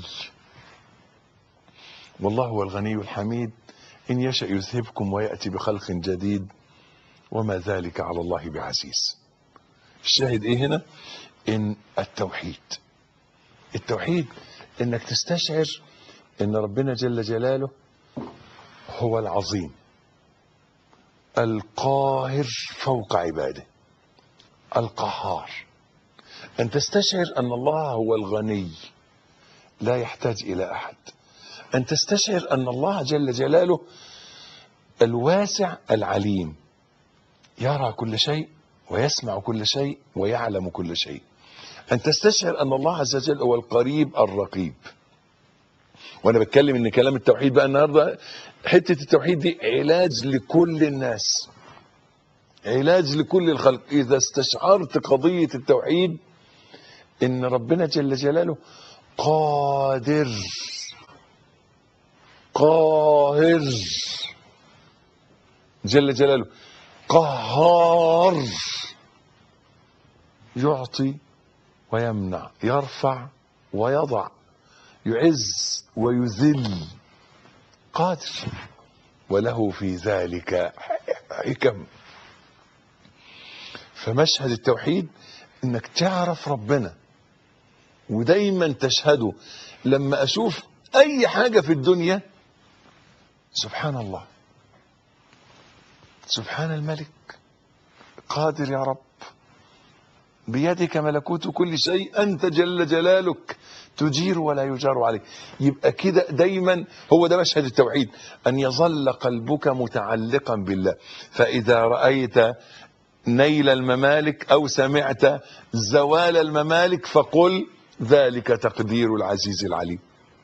Speaker 2: والله هو الغني الحميد إن يشأ يذهبكم ويأتي بخلق جديد وما ذلك على الله بعزيز الشاهد إيه هنا ان التوحيد التوحيد انك تستشعر ان ربنا جل جلاله هو العظيم القاهر فوق عباده القهار ان تستشعر ان الله هو الغني لا يحتاج الى احد ان تستشعر ان الله جل جلاله الواسع العليم يرى كل شيء ويسمع كل شيء ويعلم كل شيء أن تستشعر أن الله عز وجل هو القريب الرقيب وأنا بتكلم إن كلام التوحيد بقى النهاردة حتة التوحيد دي علاج لكل الناس علاج لكل الخلق إذا استشعرت قضية التوحيد إن ربنا جل جلاله قادر قاهر جل جلاله قهار يعطي ويمنع يرفع ويضع يعز ويذل قادر وله في ذلك حكم فمشهد التوحيد انك تعرف ربنا ودايما تشهده لما اشوف اي حاجة في الدنيا سبحان الله سبحان الملك قادر يا رب بيدك ملكوت كل شيء أنت جل جلالك تجير ولا يجار عليك يبقى كده دايما هو ده مشهد التوحيد أن يظل قلبك متعلقا بالله فإذا رأيت نيل الممالك أو سمعت زوال الممالك فقل ذلك تقدير العزيز العليم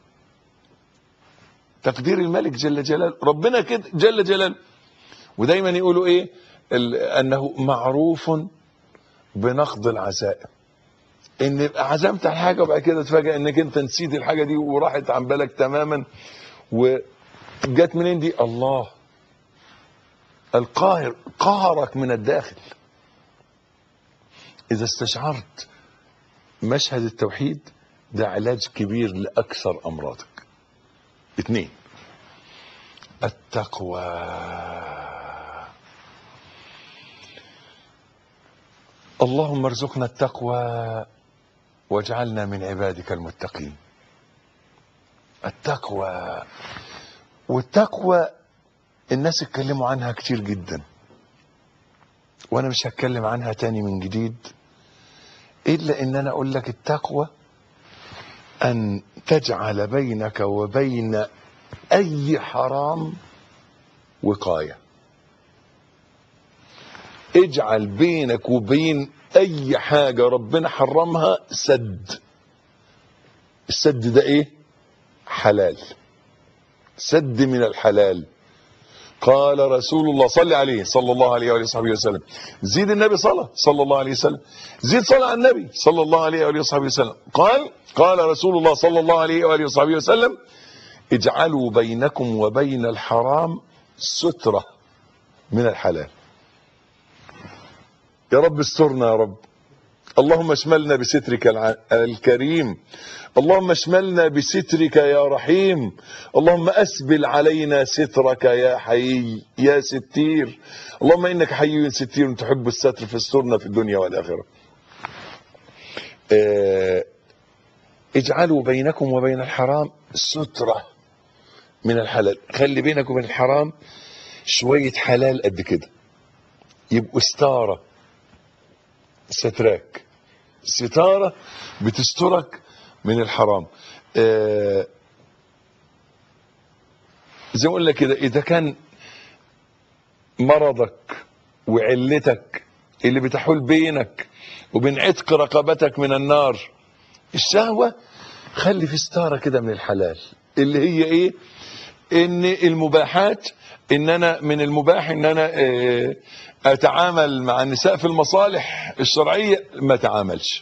Speaker 2: تقدير الملك جل جلاله ربنا كده جل جلاله ودايما يقولوا ايه ال- انه معروف بنقض العزائم ان يبقى عزمت على حاجه وبعد كده تفاجئ انك انت نسيت الحاجه دي وراحت عن بالك تماما وجت منين دي الله القاهر قهرك من الداخل اذا استشعرت مشهد التوحيد ده علاج كبير لاكثر امراضك اثنين التقوى اللهم ارزقنا التقوى واجعلنا من عبادك المتقين التقوى والتقوى الناس اتكلموا عنها كتير جدا وانا مش هتكلم عنها تاني من جديد الا ان انا اقول لك التقوى أن تجعل بينك وبين أي حرام وقاية اجعل بينك وبين أي حاجة ربنا حرمها سد السد ده إيه حلال سد من الحلال قال رسول الله صلى عليه صلى الله عليه وآله وصحبه وسلم زيد النبي صلى صلى الله عليه وسلم زيد صلى على النبي صلى الله عليه وآله وصحبه وسلم قال قال رسول الله صلى الله عليه وآله وصحبه وسلم اجعلوا بينكم وبين الحرام سترة من الحلال يا رب استرنا يا رب اللهم اشملنا بسترك الع- الكريم اللهم اشملنا بسترك يا رحيم اللهم اسبل علينا سترك يا حي يا ستير اللهم انك حي ستير تحب الستر فاسترنا في الدنيا والاخره آه، اجعلوا بينكم وبين الحرام سترة من الحلال خلي بينك وبين الحرام شوية حلال قد كده يبقوا ستارة ستراك ستارة بتسترك من الحرام آه زي ما قلنا كده إذا كان مرضك وعلتك اللي بتحول بينك وبين عتق رقبتك من النار الشهوة خلي في ستارة كده من الحلال اللي هي ايه ان المباحات ان انا من المباح ان انا آه، اتعامل مع النساء في المصالح الشرعية ما اتعاملش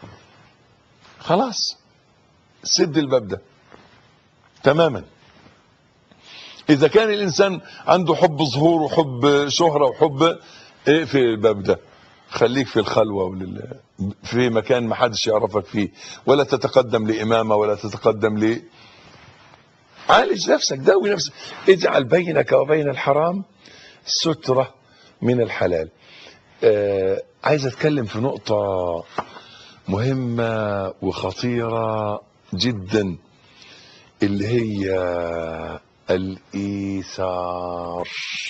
Speaker 2: خلاص سد الباب ده تماما اذا كان الانسان عنده حب ظهور وحب شهرة وحب اقفل الباب ده خليك في الخلوة ولل... في مكان ما حدش يعرفك فيه ولا تتقدم لإمامة ولا تتقدم ل عالج نفسك داوي نفسك اجعل بينك وبين الحرام سترة من الحلال آه عايز اتكلم في نقطة مهمة وخطيرة جدا اللي هي الإيثار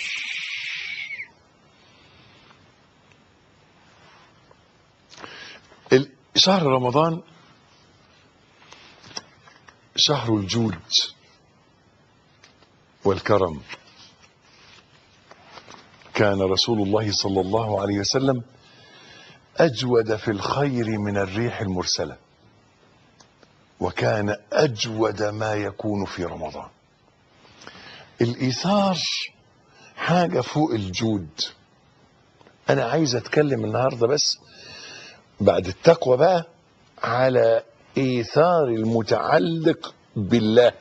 Speaker 2: ال- شهر رمضان شهر الجود والكرم كان رسول الله صلى الله عليه وسلم أجود في الخير من الريح المرسلة وكان أجود ما يكون في رمضان الإيثار حاجة فوق الجود أنا عايز أتكلم النهاردة بس بعد التقوى بقى على إيثار المتعلق بالله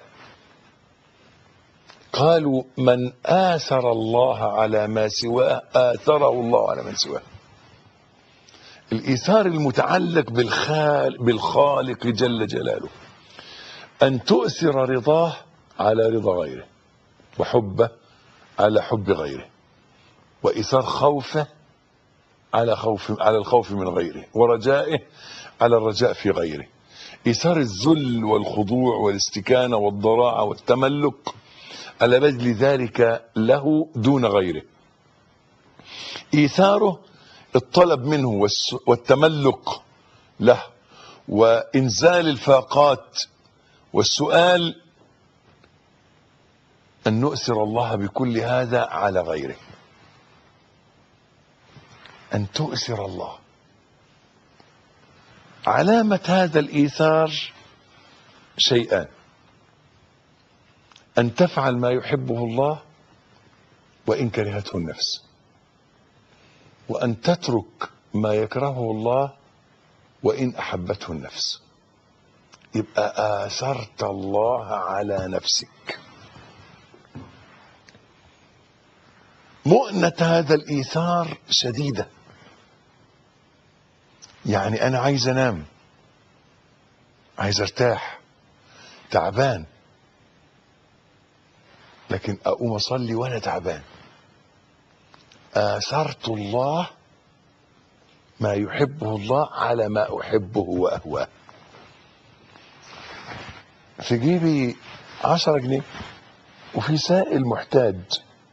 Speaker 2: قالوا من آثر الله على ما سواه آثره الله على من سواه الإيثار المتعلق بالخال بالخالق جل جلاله أن تؤثر رضاه على رضا غيره وحبه على حب غيره وإيثار خوفه على خوف على الخوف من غيره ورجائه على الرجاء في غيره إيثار الذل والخضوع والاستكانة والضراعة والتملك على بذل ذلك له دون غيره إيثاره الطلب منه والس- والتملك له وإنزال الفاقات والسؤال أن نؤثر الله بكل هذا على غيره أن تؤثر الله علامة هذا الإيثار شيئان أن تفعل ما يحبه الله وإن كرهته النفس وأن تترك ما يكرهه الله وإن أحبته النفس يبقى آثرت الله على نفسك مؤنة هذا الإيثار شديدة يعني أنا عايز أنام عايز أرتاح تعبان لكن أقوم أصلي وأنا تعبان آثرت الله ما يحبه الله على ما أحبه وأهواه في جيبي عشرة جنيه وفي سائل محتاج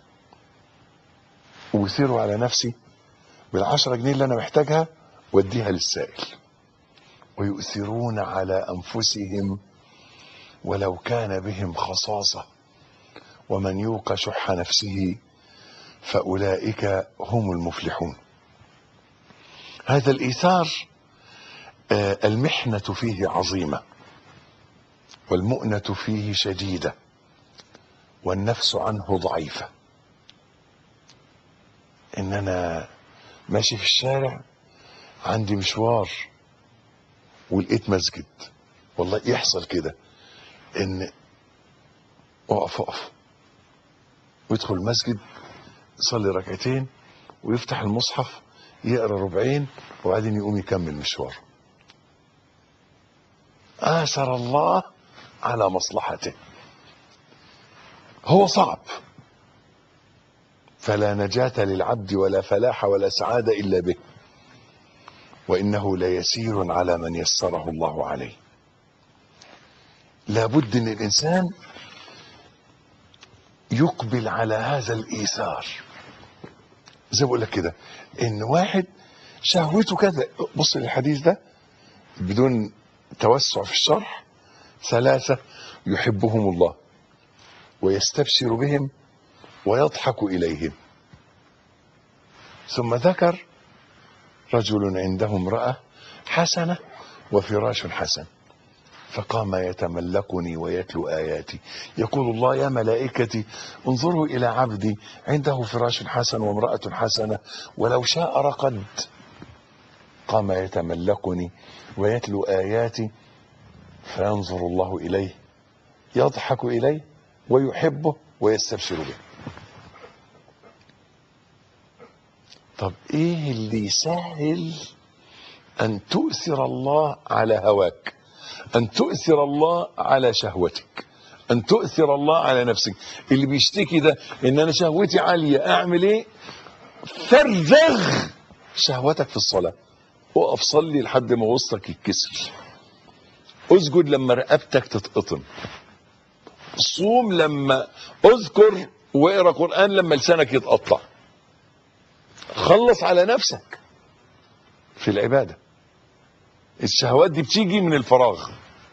Speaker 2: ويثيروا على نفسي بالعشرة جنيه اللي أنا محتاجها واديها للسائل ويؤثرون على انفسهم ولو كان بهم خصاصه ومن يوق شح نفسه فاولئك هم المفلحون هذا الايثار آه، المحنه فيه عظيمه والمؤنه فيه شديده والنفس عنه ضعيفه ان انا ماشي في الشارع عندي مشوار ولقيت مسجد والله يحصل كده ان اقف اقف ويدخل المسجد يصلي ركعتين ويفتح المصحف يقرا ربعين وبعدين يقوم يكمل مشواره آثر الله على مصلحته هو صعب فلا نجاة للعبد ولا فلاح ولا سعادة إلا به وإنه ليسير على من يسره الله عليه لابد أن الإنسان يقبل على هذا الإيثار زي ما بقول لك كده إن واحد شهوته كذا بص للحديث ده بدون توسع في الشرح ثلاثة يحبهم الله ويستبشر بهم ويضحك إليهم ثم ذكر رجل عنده امرأة حسنة وفراش حسن فقام يتملكني ويتلو آياتي يقول الله يا ملائكتي انظروا إلى عبدي عنده فراش حسن وامرأة حسنة ولو شاء رقد قام يتملكني ويتلو آياتي فينظر الله إليه يضحك إليه ويحبه ويستبشر به طب ايه اللي يسهل ان تؤثر الله على هواك ان تؤثر الله على شهوتك ان تؤثر الله على نفسك اللي بيشتكي ده ان انا شهوتي عالية اعمل ايه فرغ شهوتك في الصلاة وقف صلي لحد ما وسطك يتكسر اسجد لما رقبتك تتقطم صوم لما اذكر واقرا قران لما لسانك يتقطع خلص على نفسك في العباده الشهوات دي بتيجي من الفراغ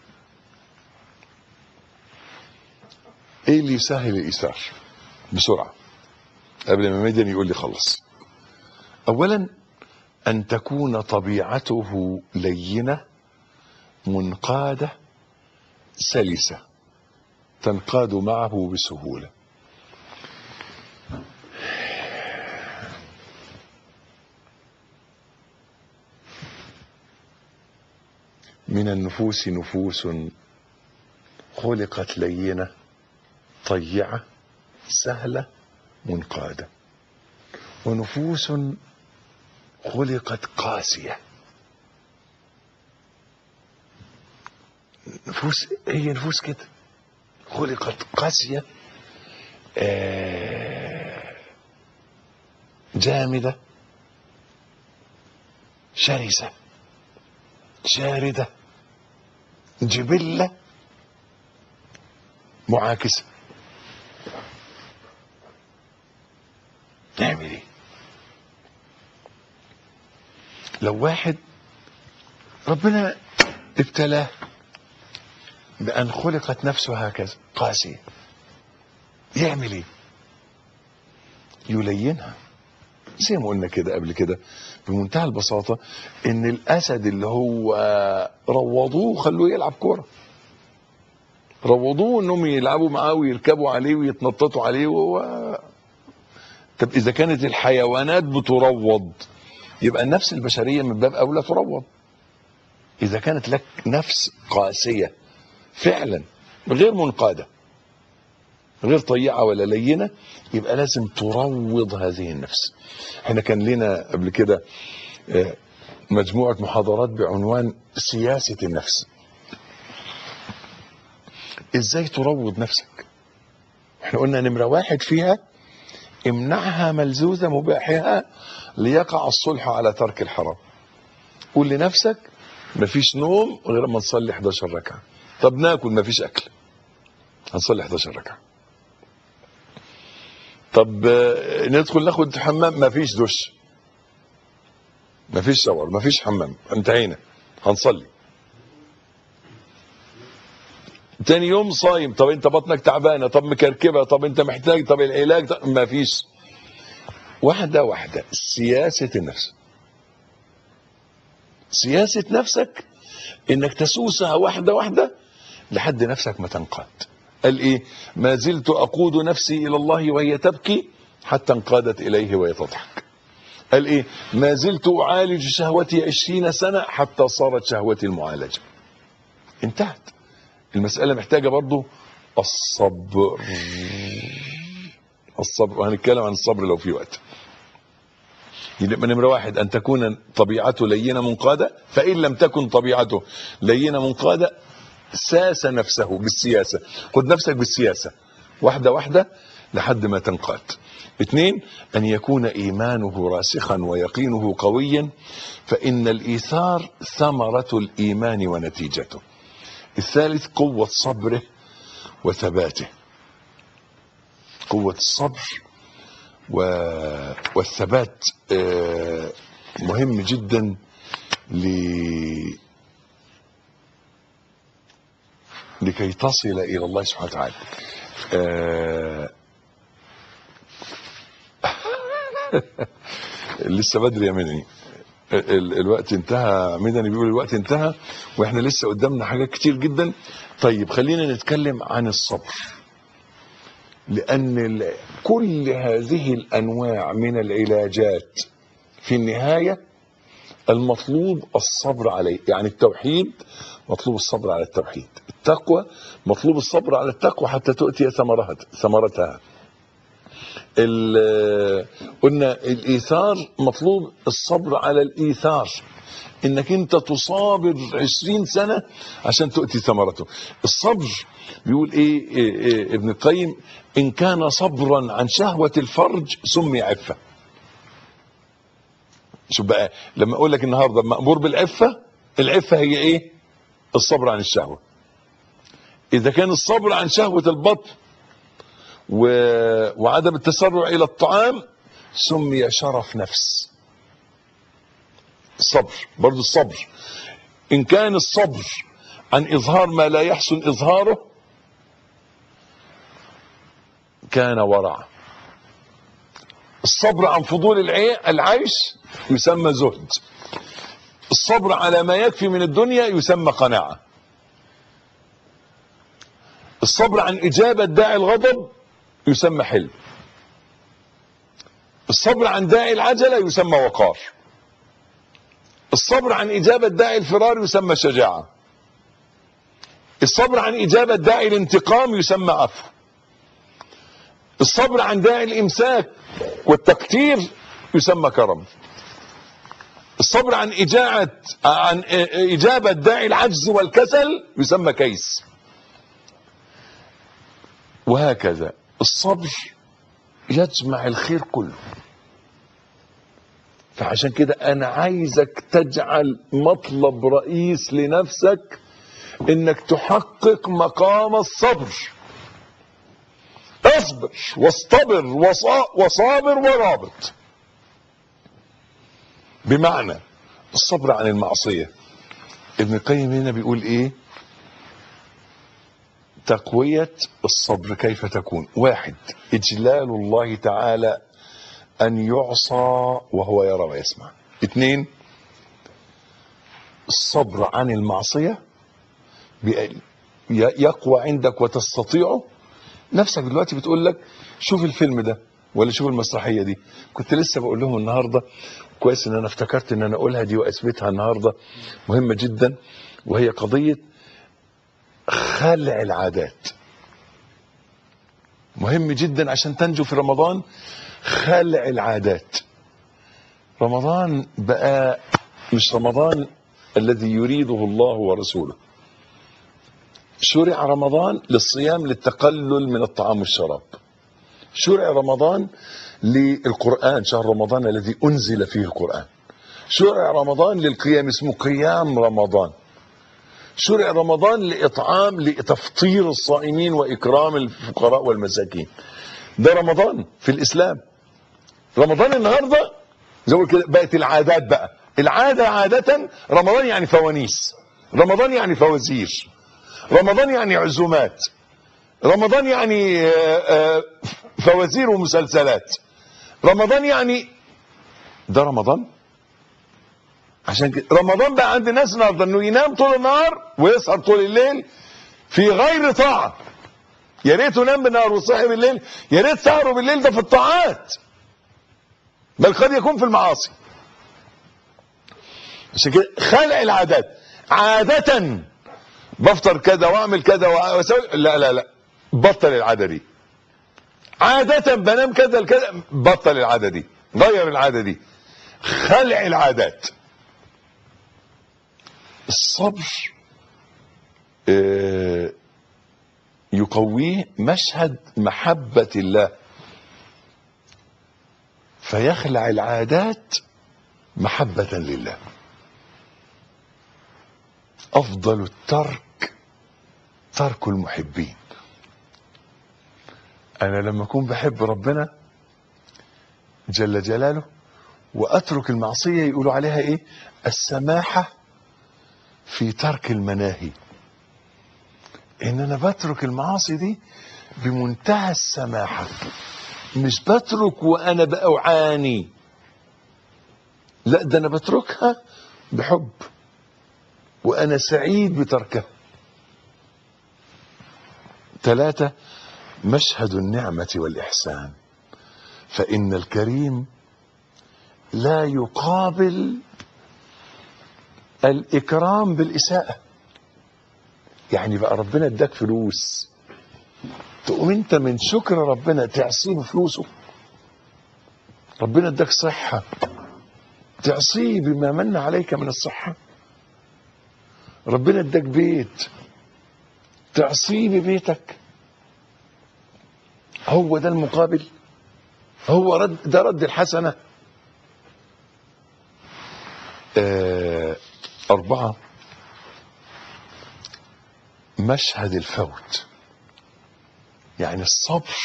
Speaker 2: ايه اللي يسهل الايثار بسرعه قبل ما ميدان يقول لي خلص اولا ان تكون طبيعته لينه منقاده سلسه تنقاد معه بسهوله من النفوس نفوس خلقت لينه طيعه سهله منقاده ونفوس خلقت قاسيه نفوس هي نفوس كده خلقت قاسيه آه، جامده شرسه شارده جبله معاكسه نعمل ايه لو واحد ربنا ابتلاه بأن خلقت نفسه هكذا قاسية يعمل ايه يلينها زي ما قلنا كده قبل كده بمنتهى البساطة ان الاسد اللي هو روضوه خلوه يلعب كورة روضوه انهم يلعبوا معاه ويركبوا عليه ويتنططوا عليه وهو طب اذا كانت الحيوانات بتروض يبقى النفس البشرية من باب اولى تروض اذا كانت لك نفس قاسية فعلا غير منقادة غير طيعة ولا لينة يبقى لازم تروض هذه النفس احنا كان لنا قبل كده آه، مجموعة محاضرات بعنوان سياسة النفس ازاي تروض نفسك احنا قلنا نمرة واحد فيها امنعها ملزوزة مباحها ليقع الصلح على ترك الحرام قول لنفسك مفيش نوم غير ما نصلي 11 ركعة طب ناكل مفيش اكل هنصلي 11 ركعة طب آه، ندخل ناخد حمام مفيش دش مفيش شاور مفيش حمام انتهينا هنصلي تاني يوم صايم طب انت بطنك تعبانه طب مكركبه طب انت محتاج طب العلاج طب ما فيش واحده واحده سياسه النفس سياسه نفسك انك تسوسها واحده واحده لحد نفسك ما تنقاد قال ايه ما زلت اقود نفسي الى الله وهي تبكي حتى انقادت اليه وهي تضحك قال ايه ما زلت اعالج شهوتي عشرين سنه حتى صارت شهوتي المعالجه انتهت المسألة محتاجة برضو الصبر الصبر وهنتكلم عن الصبر لو في وقت يبقى نمرة واحد أن تكون طبيعته لينة منقادة فإن لم تكن طبيعته لينة منقادة ساس نفسه بالسياسة خد نفسك بالسياسة واحدة واحدة لحد ما تنقاد اثنين أن يكون إيمانه راسخا ويقينه قويا فإن الإيثار ثمرة الإيمان ونتيجته الثالث قوة صبره وثباته قوة الصبر و... والثبات آه، مهم جدا ل... لكي تصل إلى الله سبحانه وتعالى آه، لسه بدري يا مني ال- الوقت انتهى مدني بيقول الوقت انتهى واحنا لسه قدامنا حاجات كتير جدا طيب خلينا نتكلم عن الصبر لان ال- كل هذه الانواع من العلاجات في النهايه المطلوب الصبر عليه يعني التوحيد مطلوب الصبر على التوحيد التقوى مطلوب الصبر على التقوى حتى تؤتي ثمرها ثمرتها ال- قلنا الايثار مطلوب الصبر على الايثار انك انت تصابر عشرين سنة عشان تؤتي ثمرته الصبر بيقول ايه, إيه, إيه ابن القيم ان كان صبرا عن شهوة الفرج سمي عفة شوف بقى لما اقول لك النهارده مأمور بالعفة العفة هي ايه الصبر عن الشهوة اذا كان الصبر عن شهوة البطن و... وعدم التسرع الى الطعام سمي شرف نفس الصبر برضو الصبر ان كان الصبر عن اظهار ما لا يحسن اظهاره كان ورع الصبر عن فضول العي- العيش يسمى زهد الصبر على ما يكفي من الدنيا يسمى قناعة الصبر عن إجابة داعي الغضب يسمى حلم الصبر عن داعي العجلة يسمى وقار الصبر عن إجابة داعي الفرار يسمى شجاعة الصبر عن إجابة داعي الانتقام يسمى عفو الصبر عن داعي الإمساك والتقتير يسمى كرم الصبر عن إجاعة عن إجابة داعي العجز والكسل يسمى كيس وهكذا الصبر يجمع الخير كله فعشان كده انا عايزك تجعل مطلب رئيس لنفسك انك تحقق مقام الصبر اصبر واصطبر وصا- وصابر ورابط بمعنى الصبر عن المعصية ابن القيم هنا بيقول ايه تقوية الصبر كيف تكون واحد اجلال الله تعالى ان يعصى وهو يرى ويسمع اثنين الصبر عن المعصية بأ- ي- يقوى عندك وتستطيعه نفسك دلوقتي بتقول لك شوف الفيلم ده ولا شوف المسرحية دي كنت لسه بقول لهم النهاردة كويس ان انا افتكرت ان انا اقولها دي واثبتها النهاردة مهمة جدا وهي قضية خلع العادات مهم جدا عشان تنجو في رمضان خلع العادات رمضان بقى مش رمضان الذي يريده الله ورسوله شرع رمضان للصيام للتقلل من الطعام والشراب شرع رمضان للقرآن شهر رمضان الذي أنزل فيه القرآن شرع رمضان للقيام اسمه قيام رمضان شرع رمضان لإطعام لتفطير الصائمين وإكرام الفقراء والمساكين ده رمضان في الإسلام رمضان النهاردة زي ما قلت كده بقت العادات بقى العادة عادة رمضان يعني فوانيس رمضان يعني فوازير رمضان يعني عزومات رمضان يعني آه، آه، فوازير ومسلسلات رمضان يعني ده رمضان عشان كده رمضان بقى عند الناس النهارده انه ينام طول النهار ويسهر طول الليل في غير طاعه يا ريته نام بالنهار وصحي بالليل يا ريت سهره بالليل ده في الطاعات بل قد يكون في المعاصي عشان كده خلع العادات عادة بفطر كذا واعمل كذا واسوي لا لا لا بطل العادة دي عادة بنام كذا لكذا بطل العادة دي غير العادة دي خلع العادات الصبر آه، يقويه مشهد محبة الله فيخلع العادات محبة لله أفضل الترك ترك المحبين أنا لما أكون بحب ربنا جل جلاله وأترك المعصية يقولوا عليها إيه السماحة في ترك المناهي إن أنا بترك المعاصي دي بمنتهى السماحة مش بترك وأنا بأعاني لا ده أنا بتركها بحب وأنا سعيد بتركها ثلاثة مشهد النعمة والإحسان فإن الكريم لا يقابل الإكرام بالإساءة يعني بقى ربنا اداك فلوس تقوم انت من شكر ربنا تعصيه بفلوسه ربنا اداك صحة تعصيه بما من عليك من الصحة ربنا اداك بيت تعصيه ببيتك هو ده المقابل هو رد ده رد الحسنة آه أربعة مشهد الفوت يعني الصبر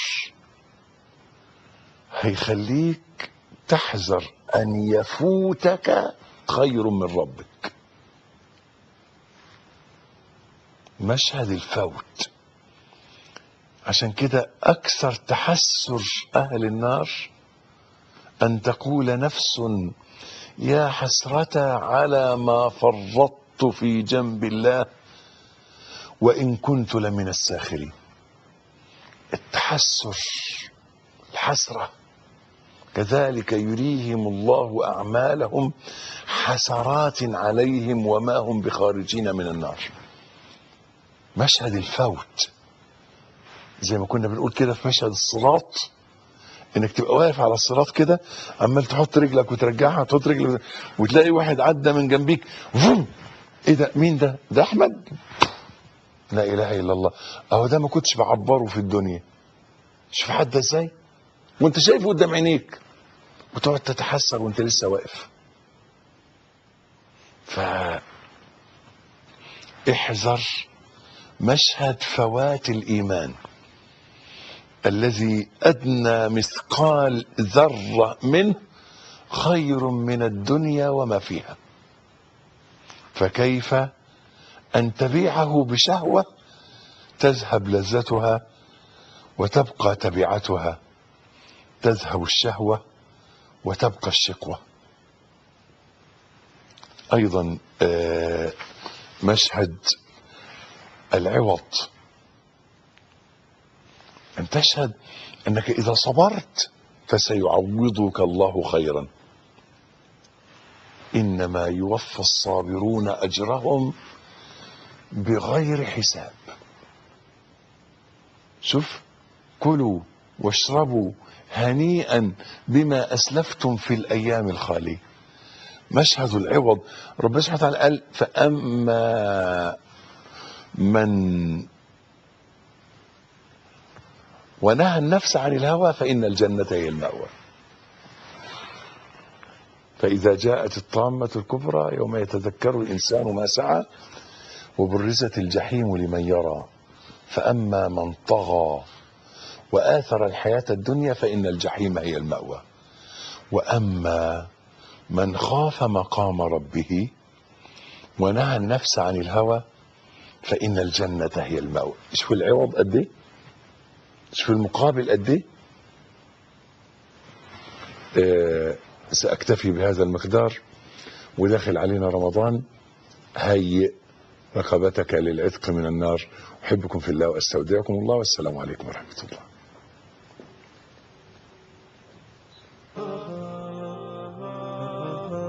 Speaker 2: هيخليك تحذر أن يفوتك خير من ربك مشهد الفوت عشان كده أكثر تحسر أهل النار أن تقول نفس يا حسرة على ما فرطت في جنب الله وإن كنت لمن الساخرين التحسر الحسرة كذلك يريهم الله أعمالهم حسرات عليهم وما هم بخارجين من النار مشهد الفوت زي ما كنا بنقول كده في مشهد الصراط انك تبقى واقف على الصراط كده عمال تحط رجلك وترجعها تحط رجلك وتلاقي واحد عدى من جنبيك فوم ايه ده مين ده ده احمد لا اله الا الله اهو ده ما كنتش بعبره في الدنيا شوف حد ازاي وانت شايفه قدام عينيك وتقعد تتحسر وانت لسه واقف ف احذر مشهد فوات الايمان الذي ادنى مثقال ذره منه خير من الدنيا وما فيها فكيف ان تبيعه بشهوه تذهب لذتها وتبقى تبعتها تذهب الشهوه وتبقى الشقوه ايضا آه، مشهد العوض ان تشهد انك اذا صبرت فسيعوضك الله خيرا انما يوفى الصابرون اجرهم بغير حساب شوف كلوا واشربوا هنيئا بما اسلفتم في الايام الخاليه مشهد العوض ربنا سبحانه وتعالى قال فاما من ونهى النفس عن الهوى فإن الجنة هي المأوى فإذا جاءت الطامة الكبرى يوم يتذكر الإنسان ما سعى وبرزت الجحيم لمن يرى فأما من طغى وآثر الحياة الدنيا فإن الجحيم هي المأوى وأما من خاف مقام ربه ونهى النفس عن الهوى فإن الجنة هي المأوى شوف العوض قد ايه شوف المقابل قد ايه آه، سأكتفي بهذا المقدار وداخل علينا رمضان هيئ رقبتك للعتق من النار أحبكم في الله وأستودعكم الله والسلام عليكم ورحمة الله